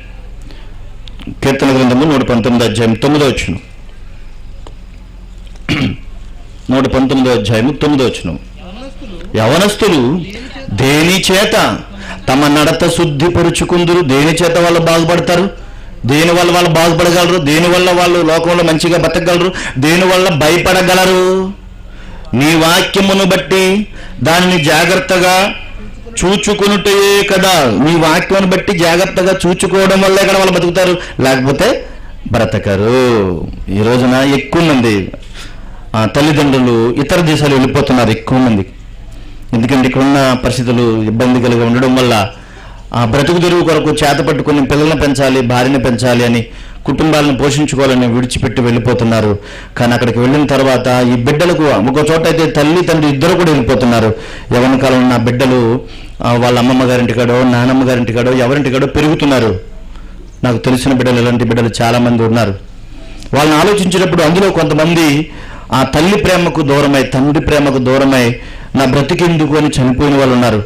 కీర్తన గ్రంథము నూట పంతొమ్మిదో అధ్యాయం తొమ్మిదో వచ్చును నూట పంతొమ్మిదో అధ్యాయము తొమ్మిదో వచ్చును యవనస్తులు దేని చేత తమ నడత శుద్ధిపరుచుకుందరు దేని చేత వాళ్ళు బాగుపడతారు దేని వల్ల వాళ్ళు బాగుపడగలరు దేని వల్ల వాళ్ళు లోకంలో మంచిగా బతకగలరు దేని వల్ల భయపడగలరు నీ వాక్యమును బట్టి దానిని జాగ్రత్తగా చూచుకునుటే కదా నీ వాక్యాన్ని బట్టి జాగ్రత్తగా చూచుకోవడం వల్లే కదా వాళ్ళు బతుకుతారు లేకపోతే బ్రతకరు ఈ రోజున ఎక్కువ మంది ఆ, తల్లిదండ్రులు ఇతర దేశాలు వెళ్ళిపోతున్నారు ఎక్కువ మంది ఎందుకంటే ఇక్కడ ఉన్న పరిస్థితులు ఇబ్బంది కలిగి ఉండడం వల్ల ఆ బ్రతుకు తెరువు కొరకు చేత పట్టుకుని పిల్లల్ని పెంచాలి భార్యని పెంచాలి అని కుటుంబాలను పోషించుకోవాలని విడిచిపెట్టి వెళ్ళిపోతున్నారు కానీ అక్కడికి వెళ్ళిన తర్వాత ఈ బిడ్డలకు ఒక చోట అయితే తల్లి తండ్రి ఇద్దరు కూడా వెళ్ళిపోతున్నారు యవన కాలంలో ఉన్న బిడ్డలు ఆ, వాళ్ళ అమ్మమ్మ గారింటికాడో నానమ్మ గారింటికాడో ఎవరింటికాడో పెరుగుతున్నారు నాకు తెలిసిన బిడ్డలు ఇలాంటి బిడ్డలు చాలా మంది ఉన్నారు వాళ్ళని ఆలోచించేటప్పుడు అందులో కొంతమంది ఆ తల్లి ప్రేమకు దూరమై తండ్రి ప్రేమకు దూరమై నా బ్రతికెందుకు అని చనిపోయిన వాళ్ళు ఉన్నారు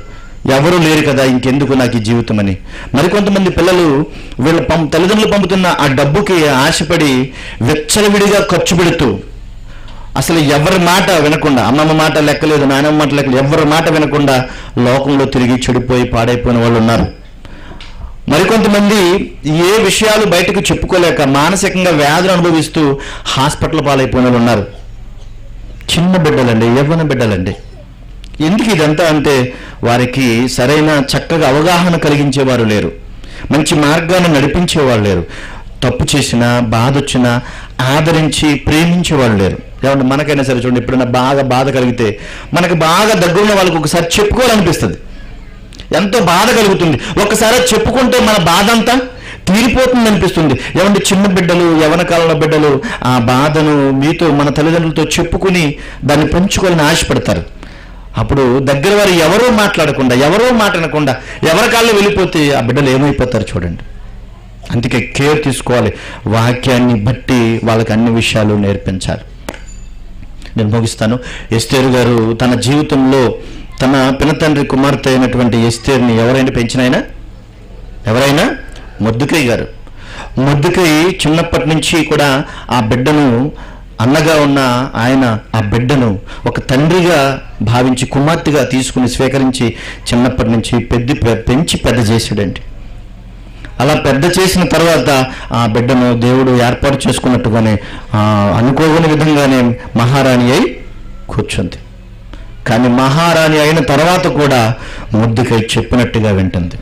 ఎవరు లేరు కదా ఇంకెందుకు నాకు ఈ జీవితం అని మరికొంతమంది పిల్లలు వీళ్ళ పం తల్లిదండ్రులు పంపుతున్న ఆ డబ్బుకి ఆశపడి వెచ్చలవిడిగా ఖర్చు పెడుతూ అసలు ఎవరి మాట వినకుండా అమ్మమ్మ మాట లెక్కలేదు నాయనమ్మ మాట లెక్కలేదు ఎవరి మాట వినకుండా లోకంలో తిరిగి చెడిపోయి పాడైపోయిన వాళ్ళు ఉన్నారు మరికొంతమంది ఏ విషయాలు బయటకు చెప్పుకోలేక మానసికంగా వ్యాధులు అనుభవిస్తూ హాస్పిటల్ పాలైపోయిన వాళ్ళు ఉన్నారు చిన్న బిడ్డలండి యవ్వన బిడ్డలండి ఎందుకు ఇదంతా అంటే వారికి సరైన చక్కగా అవగాహన కలిగించేవారు లేరు మంచి మార్గాన్ని నడిపించేవారు లేరు తప్పు చేసినా బాధ వచ్చినా ఆదరించి ప్రేమించేవాళ్ళు లేరు ఏమంటే మనకైనా సరే చూడండి ఎప్పుడైనా బాగా బాధ కలిగితే మనకి బాగా దగ్గరున్న వాళ్ళకి ఒకసారి చెప్పుకోవాలనిపిస్తుంది ఎంతో బాధ కలుగుతుంది ఒకసారి అది చెప్పుకుంటే మన బాధ అంతా తీరిపోతుంది అనిపిస్తుంది ఏమంటే చిన్న బిడ్డలు యవన కాలంలో బిడ్డలు ఆ బాధను మీతో మన తల్లిదండ్రులతో చెప్పుకుని దాన్ని పంచుకోవాలని ఆశపడతారు అప్పుడు దగ్గర వారు ఎవరో మాట్లాడకుండా ఎవరో మాట్లాడకుండా ఎవరి కాళ్ళు వెళ్ళిపోతే ఆ బిడ్డలు ఏమైపోతారు చూడండి అందుకే కేర్ తీసుకోవాలి వాక్యాన్ని బట్టి వాళ్ళకి అన్ని విషయాలు నేర్పించాలి నేను ముగిస్తాను ఎస్తేరు గారు తన జీవితంలో తన పినతండ్రి కుమార్తె అయినటువంటి ఎస్తేర్ని ఎవరైనా పెంచినాయనా ఎవరైనా ముద్దుకయ్య గారు ముద్దుకయ్య చిన్నప్పటి నుంచి కూడా ఆ బిడ్డను అన్నగా ఉన్న ఆయన ఆ బిడ్డను ఒక తండ్రిగా భావించి కుమార్తెగా తీసుకుని స్వీకరించి చిన్నప్పటి నుంచి పెద్ద పెంచి పెద్ద చేశాడండి అలా పెద్ద చేసిన తర్వాత ఆ బిడ్డను దేవుడు ఏర్పాటు చేసుకున్నట్టుగానే ఆ, అనుకోని విధంగానే మహారాణి అయి కూర్చుంది కానీ మహారాణి అయిన తర్వాత కూడా ముద్దుకై చెప్పినట్టుగా వింటుంది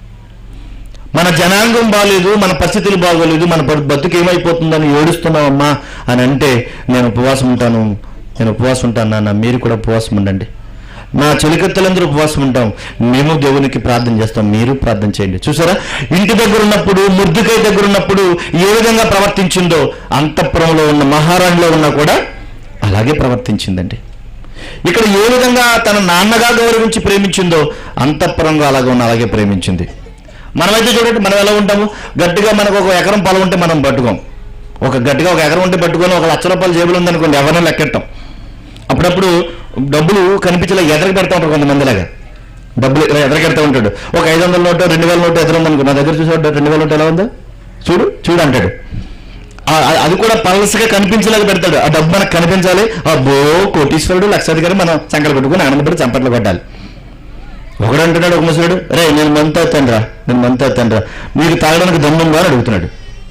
మన జనాంగం బాగలేదు మన పరిస్థితులు బాగోలేదు మన బ- బతుకు ఏమైపోతుందని ఏడుస్తున్నామమ్మా అని అంటే నేను ఉపవాసం ఉంటాను నేను ఉపవాసం ఉంటాను నాన్న మీరు కూడా ఉపవాసం ఉండండి నా చెలికత్తలందరూ ఉపవాసం ఉంటాం మేము దేవునికి ప్రార్థన చేస్తాం మీరు ప్రార్థన చేయండి చూసారా ఇంటి దగ్గర ఉన్నప్పుడు ముద్దుకై దగ్గర ఉన్నప్పుడు ఏ విధంగా ప్రవర్తించిందో అంతఃపురంలో ఉన్న మహారాణిలో ఉన్నా కూడా అలాగే ప్రవర్తించిందండి ఇక్కడ ఏ విధంగా తన నాన్నగా గౌరవించి ప్రేమించిందో అంతఃపురంగా అలాగే ఉన్న అలాగే ప్రేమించింది మనమైతే చూడండి మనం ఎలా ఉంటాము గట్టిగా మనకు ఒక ఎకరం పొలం ఉంటే మనం పట్టుకోం ఒక గట్టిగా ఒక ఎకరం ఉంటే పట్టుకొని ఒక లక్ష రూపాయల జేబులు ఉందనుకోండి ఎవరైనా లెక్కెట్టాం అప్పుడప్పుడు డబ్బులు కనిపించేలా ఎదరికి పెడతా ఉంటారు కొంతమందిలాగా డబ్బులు ఇలా ఎదరకెడతా ఉంటాడు ఒక ఐదు వందల నోటు రెండు వేల నోటు ఎదురు ఉందనుకో నా దగ్గర చూసాడు రెండు వేల నోటు ఎలా ఉందో చూడు చూడు అంటాడు ఆ- ఆ- అది కూడా పల్సగా కనిపించేలాగా పెడతాడు ఆ డబ్బు మనకు కనిపించాలి అబ్బో కోటీశ్వరుడు లక్షాధికారి మనం సంకలు పెట్టుకుని ఆనందపడి చంపట్లు కొట్టాలి ఒకడు అంటున్నాడు ఒక ముసలుడు రే నేను మంత ఎత్తాను రా నేను మంత ఎత్తాను రా మీకు తాగడానికి దమ్ముందా అని అడుగుతున్నాడు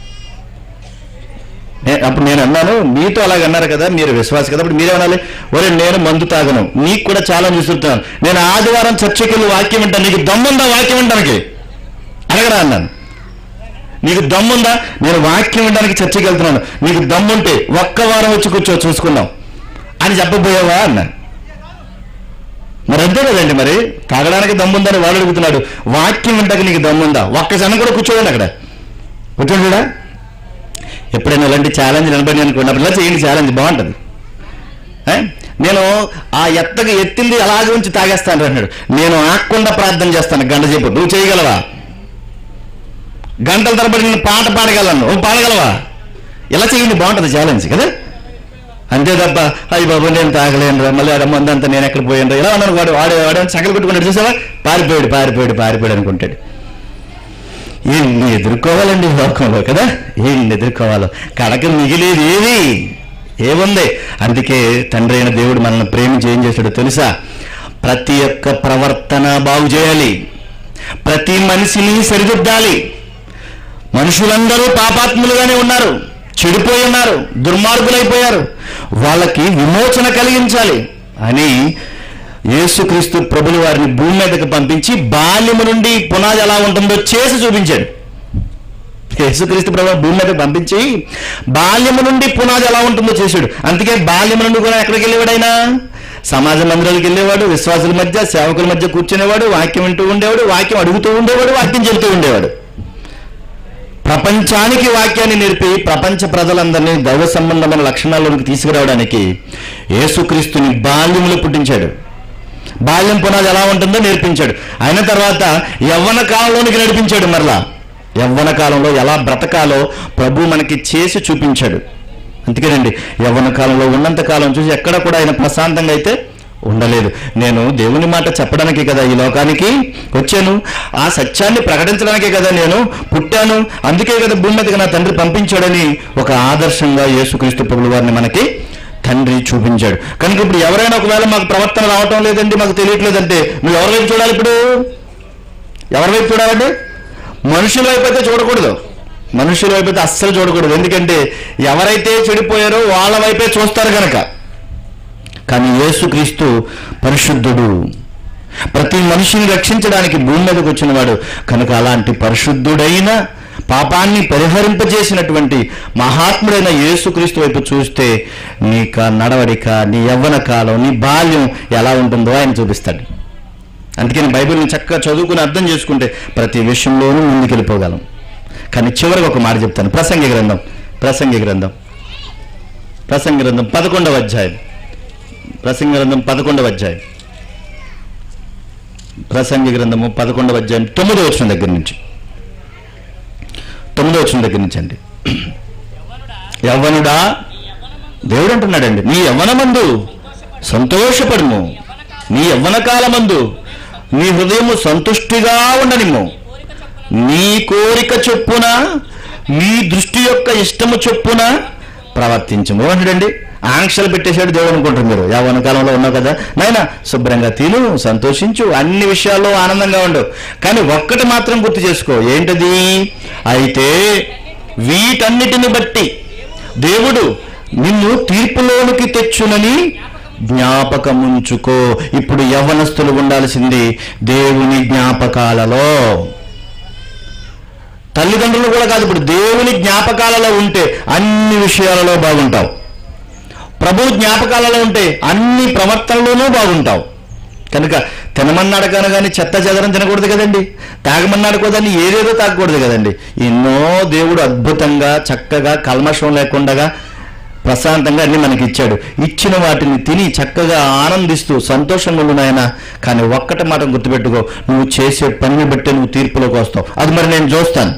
నే- అప్పుడు నేను అన్నాను మీతో అలాగ అన్నారు కదా మీరు విశ్వాస కదా అప్పుడు మీరేమనాలి ఒరే నేను మందు తాగను నీకు కూడా చాలా విసురుతాను నేను ఆదివారం చర్చకి వెళ్ళి వాక్యం వింటాను నీకు దమ్ముందా వాక్యం వినడానికి అడగరా అన్నాను నీకు దమ్ముందా నేను వాక్యం వినడానికి చర్చకి వెళ్తున్నాను నీకు దమ్ముంటే ఒక్క వారం వచ్చి కూర్చో చూసుకుందాం అని చెప్పబోయావా అన్నాను మరి అంతే కదండి మరి తాగడానికి దమ్ముందని వాడు అడుగుతున్నాడు వాక్యం వింటాక నీకు దమ్ముందా ఒక్క క్షణం కూడా కూర్చోండి అక్కడ కూర్చోండి కూడా ఎప్పుడైనా ఇలాంటి ఛాలెంజ్ నిలబడి అనుకున్నప్పుడు ఇలా చేయండి ఛాలెంజ్ బాగుంటుంది ఏ? నేను ఆ ఎత్తగా ఎత్తింది అలాగే ఉంచి తాగేస్తాను అన్నాడు నేను ఆకుండా ప్రార్థన చేస్తాను గంట చెప్పు నువ్వు చేయగలవా గంటల తరబడి నేను పాట పాడగలను నువ్వు పాడగలవా ఇలా చేయండి బాగుంటుంది ఛాలెంజ్ కదా అంతే తప్ప అయ్యి బాబు నేను తాగలేను రా మళ్ళీ ఆడ మందంతా నేను ఎక్కడ పోయాను ఇలా అన్నాను వాడు వాడు వాడు సగలు పెట్టుకున్నాడు చూసావా పారిపోయాడు పారిపోయాడు పారిపోయాడు అనుకుంటాడు ఎన్ని ఎదుర్కోవాలండి ఈ లోకంలో కదా ఎన్ని ఎదుర్కోవాలో కడక మిగిలేది ఏది ఏముంది అందుకే తండ్రి అయిన దేవుడు మనల్ని ప్రేమించి ఏం చేశాడో తెలుసా ప్రతి ఒక్క ప్రవర్తన బాగు చేయాలి ప్రతి మనిషిని సరిదిద్దాలి మనుషులందరూ పాపాత్ములుగానే ఉన్నారు చెడిపోయి ఉన్నారు దుర్మార్గులైపోయారు వాళ్ళకి విమోచన కలిగించాలి అని యేసుక్రీస్తు ప్రభులు వారిని భూమి మీదకి పంపించి బాల్యము నుండి పునాది ఎలా ఉంటుందో చేసి చూపించాడు యేసుక్రీస్తు ప్రభు భూమి మీద పంపించి బాల్యము నుండి పునాది ఎలా ఉంటుందో చేశాడు అందుకే బాల్యము నుండి కూడా ఎక్కడికి వెళ్ళేవాడు ఆయన సమాజ మందిరాలకు వెళ్ళేవాడు విశ్వాసుల మధ్య సేవకుల మధ్య కూర్చునేవాడు వాక్యం వింటూ ఉండేవాడు వాక్యం అడుగుతూ ఉండేవాడు వాక్యం చెబుతూ ఉండేవాడు ప్రపంచానికి వాక్యాన్ని నేర్పి ప్రపంచ ప్రజలందరినీ దైవ సంబంధమైన లక్షణాల్లోకి తీసుకురావడానికి యేసుక్రీస్తుని బాల్యములో పుట్టించాడు బాల్యం పునాది ఎలా ఉంటుందో నేర్పించాడు అయిన తర్వాత యవ్వన కాలంలోనికి నడిపించాడు మరలా యవ్వన కాలంలో ఎలా బ్రతకాలో ప్రభు మనకి చేసి చూపించాడు అందుకేనండి యవ్వన కాలంలో ఉన్నంత కాలం చూసి ఎక్కడ కూడా ఆయన ప్రశాంతంగా అయితే ఉండలేదు నేను దేవుని మాట చెప్పడానికి కదా ఈ లోకానికి వచ్చాను ఆ సత్యాన్ని ప్రకటించడానికే కదా నేను పుట్టాను అందుకే కదా భూమి మీదకి నా తండ్రి పంపించాడని ఒక ఆదర్శంగా యేసుక్రీస్తు ప్రభుల వారిని మనకి తండ్రి చూపించాడు కనుక ఇప్పుడు ఎవరైనా ఒకవేళ మాకు ప్రవర్తన రావటం లేదండి మాకు తెలియట్లేదంటే నువ్వు ఎవరి వైపు చూడాలి ఇప్పుడు ఎవరి వైపు చూడాలంటే మనుషుల వైపు అయితే చూడకూడదు మనుషుల వైపు అయితే అస్సలు చూడకూడదు ఎందుకంటే ఎవరైతే చెడిపోయారో వాళ్ళ వైపే చూస్తారు కనుక కానీ యేసుక్రీస్తు పరిశుద్ధుడు ప్రతి మనిషిని రక్షించడానికి భూమి మీదకి వచ్చినవాడు కనుక అలాంటి పరిశుద్ధుడైన పాపాన్ని పరిహరింపజేసినటువంటి మహాత్ముడైన యేసుక్రీస్తు వైపు చూస్తే నీ క- నడవడిక నీ యవ్వన కాలం నీ బాల్యం ఎలా ఉంటుందో ఆయన చూపిస్తాడు అందుకని బైబిల్ని చక్కగా చదువుకుని అర్థం చేసుకుంటే ప్రతి విషయంలోనూ ముందుకెళ్ళిపోగలం కానీ చివరికి ఒక మాట చెప్తాను ప్రసంగి గ్రంథం ప్రసంగి గ్రంథం ప్రసంగి గ్రంథం పదకొండవ అధ్యాయం ప్రసంగి గ్రంథం పదకొండవ అధ్యాయం ప్రసంగి గ్రంథము పదకొండవ అధ్యాయం తొమ్మిదో వచ్చిన దగ్గర నుంచి తొమ్మిదో వచ్చిన దగ్గర నుంచి అండి యవ్వనుడా దేవుడు అంటున్నాడండి నీ యవ్వనమందు సంతోషపడుము నీ యవ్వన కాలమందు నీ హృదయము సంతుష్టిగా ఉండనిమ్ము నీ కోరిక చొప్పున నీ దృష్టి యొక్క ఇష్టము చొప్పున ప్రవర్తించము అంటాడండి ఆంక్షలు పెట్టేశాడు దేవుడు అనుకుంటారు మీరు యవ్వన కాలంలో ఉన్నావు కదా నాయనా శుభ్రంగా తిను సంతోషించు అన్ని విషయాల్లో ఆనందంగా ఉండు కానీ ఒక్కటి మాత్రం గుర్తు చేసుకో ఏంటది అయితే వీటన్నిటిని బట్టి దేవుడు నిన్ను తీర్పులోనికి తెచ్చునని జ్ఞాపకముంచుకో ఇప్పుడు యవ్వనస్తులు ఉండాల్సింది దేవుని జ్ఞాపకాలలో తల్లిదండ్రులు కూడా కాదు ఇప్పుడు దేవుని జ్ఞాపకాలలో ఉంటే అన్ని విషయాలలో బాగుంటావు ప్రభు జ్ఞాపకాలలో ఉంటే అన్ని ప్రవర్తనలోనూ బాగుంటావు కనుక తినమన్నాడు కానీ చెత్త చెదరం తినకూడదు కదండి తాగమన్నాడు కదండి ఏదేదో తాగకూడదు కదండి ఎన్నో దేవుడు అద్భుతంగా చక్కగా కల్మషం లేకుండా ప్రశాంతంగా అన్ని మనకి ఇచ్చాడు ఇచ్చిన వాటిని తిని చక్కగా ఆనందిస్తూ సంతోషంగా ఉండు నాయన కానీ ఒక్కటి మాట గుర్తుపెట్టుకో నువ్వు చేసే పనిని బట్టి నువ్వు తీర్పులోకి వస్తావు అది మరి నేను చూస్తాను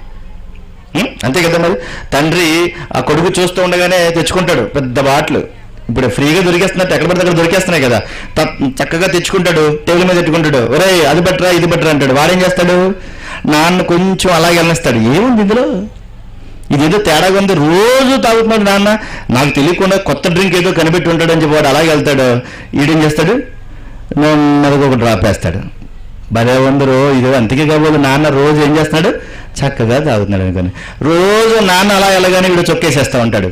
ఉం? అంతే కదా మరి తండ్రి ఆ కొడుకు చూస్తూ ఉండగానే తెచ్చుకుంటాడు పెద్ద బాట్లు ఇప్పుడు ఫ్రీగా దొరికేస్తున్నట్టు ఎక్కడ పడితే అక్కడ దొరికేస్తున్నాయి కదా త- చక్కగా తెచ్చుకుంటాడు టేబుల్ మీద పెట్టుకుంటాడు ఒరే అది బట్టరా ఇది బట్టరా అంటాడు వాడేం చేస్తాడు నాన్న కొంచెం అలాగే వెళ్ళనిస్తాడు ఏముంది ఇందులో ఇదేదో తేడాగా ఉంది రోజు తాగుతున్నాడు నాన్న నాకు తెలియకుండా కొత్త డ్రింక్ ఏదో కనిపెట్టి ఉంటాడు అని చెప్పి వాడు అలాగే వెళ్తాడు ఈడేం చేస్తాడు నెమ్మదిగా ఒక డ్రాప్ వేస్తాడు భలే ఉందరు ఇది అంతకే కాబోదు నాన్న రోజు ఏం చేస్తున్నాడు చక్కగా తాగుతున్నాడు అనుకోని రోజు నాన్న అలా వెళ్ళగానే వీడు చొక్కేసేస్తా ఉంటాడు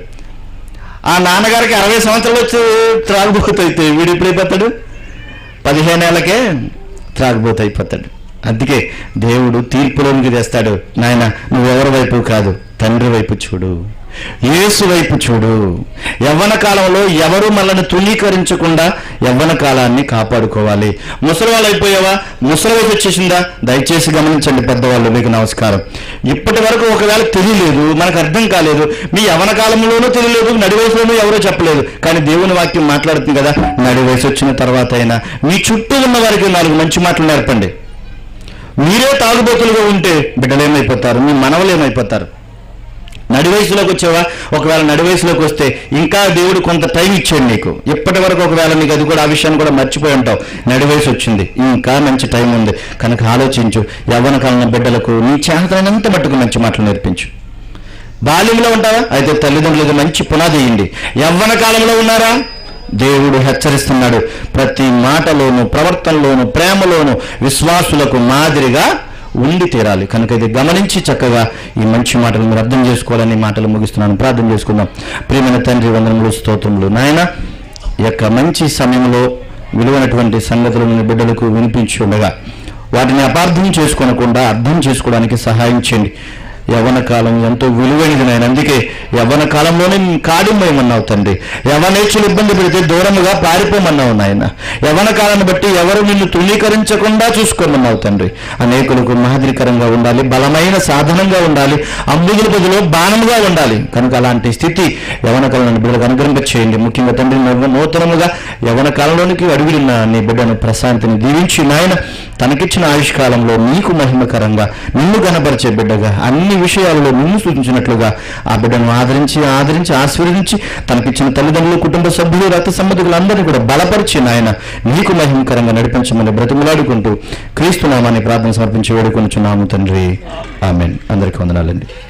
ఆ నాన్నగారికి అరవై సంవత్సరాలు వచ్చి త్రాగుబోతు అయితే వీడు ఇప్పుడు అయిపోతాడు పదిహేను ఏళ్ళకే త్రాగుబోతు అయిపోతాడు అందుకే దేవుడు తీర్పులోనికి తెస్తాడు నాయన నువ్వెవరి వైపు కాదు తండ్రి వైపు చూడు యేసు వైపు చూడు యవ్వన కాలంలో ఎవరు మనల్ని తునీకరించకుండా యవ్వన కాలాన్ని కాపాడుకోవాలి ముసలి వాళ్ళు అయిపోయావా ముసలి వయసు వచ్చేసిందా దయచేసి గమనించండి పెద్దవాళ్ళు మీకు నమస్కారం ఇప్పటి వరకు ఒకవేళ తెలియలేదు మనకు అర్థం కాలేదు మీ యవ్వన కాలంలోనూ తెలియలేదు నడి వయసులోనూ ఎవరో చెప్పలేదు కానీ దేవుని వాక్యం మాట్లాడుతుంది కదా నడి వయసు వచ్చిన తర్వాత అయినా మీ చుట్టూ ఉన్న వారికి నాలుగు మంచి మాటలు నేర్పండి మీరే తాగుబోతులుగా ఉంటే బిడ్డలు ఏమైపోతారు మీ మనవలు ఏమైపోతారు నడి వయసులోకి వచ్చావా ఒకవేళ నడి వయసులోకి వస్తే ఇంకా దేవుడు కొంత టైం ఇచ్చాడు నీకు ఇప్పటి వరకు ఒకవేళ నీకు అది కూడా ఆ విషయాన్ని కూడా మర్చిపోయి ఉంటావు నడి వయసు వచ్చింది ఇంకా మంచి టైం ఉంది కనుక ఆలోచించు యవ్వన కాలం బిడ్డలకు నీ చేతనంత మట్టుకు మంచి మాటలు నేర్పించు బాల్యంలో ఉంటారా అయితే తల్లిదండ్రులకు మంచి పునాది వేయండి యవ్వన కాలంలో ఉన్నారా దేవుడు హెచ్చరిస్తున్నాడు ప్రతి మాటలోను ప్రవర్తనలోను ప్రేమలోను విశ్వాసులకు మాదిరిగా ఉండి తీరాలి కనుక ఇది గమనించి చక్కగా ఈ మంచి మాటలు మీరు అర్థం చేసుకోవాలని ఈ మాటలు ముగిస్తున్నాను ప్రార్థన చేసుకుందాం ప్రియమైన తండ్రి వందనములు స్తోత్రములు నాయన ఈ యొక్క మంచి సమయంలో విలువైనటువంటి సంగతులను బిడ్డలకు వినిపించి ఉండగా వాటిని అపార్థం చేసుకోనకుండా అర్థం చేసుకోవడానికి సహాయం చేయండి యవన కాలం ఎంతో విలువైనది నాయన అందుకే యవన కాలంలోనే కాడిమయమన్నావు తండ్రి యవనేచ్చులు ఇబ్బంది పెడితే దూరముగా పారిపోమన్నావు నాయన యవన కాలాన్ని బట్టి ఎవరు నిన్ను తృణీకరించకుండా చూసుకోమన్నావు తండ్రి అనేకులకు మాదిరికరంగా ఉండాలి బలమైన సాధనంగా ఉండాలి అంబుదుల బదులు బాణముగా ఉండాలి కనుక అలాంటి స్థితి యవన కాలంలో బిడ్డలకు అనుగ్రహంగా చేయండి ముఖ్యంగా తండ్రి నూతన- నూతనముగా యవన కాలంలోనికి అడుగుడిన నీ బిడ్డను ప్రశాంతిని దీవించి నాయన తనకిచ్చిన ఆయుష్కాలంలో నీకు మహిమకరంగా నిన్ను గనపరిచే బిడ్డగా అన్ని విషయాలలో నిన్ను సూచించినట్లుగా ఆ బిడ్డను ఆదరించి ఆదరించి ఆశీర్వదించి తనకిచ్చిన తల్లిదండ్రులు కుటుంబ సభ్యులు రక్త సంబంధికులందరినీ కూడా బలపరిచి నాయన నీకు మహిమకరంగా నడిపించమని బ్రతిమలాడుకుంటూ క్రీస్తు నామాన్ని ప్రార్థన సమర్పించి వేడుకొనుచున్నాము తండ్రి ఆమెన్ అందరికీ వందనాలండి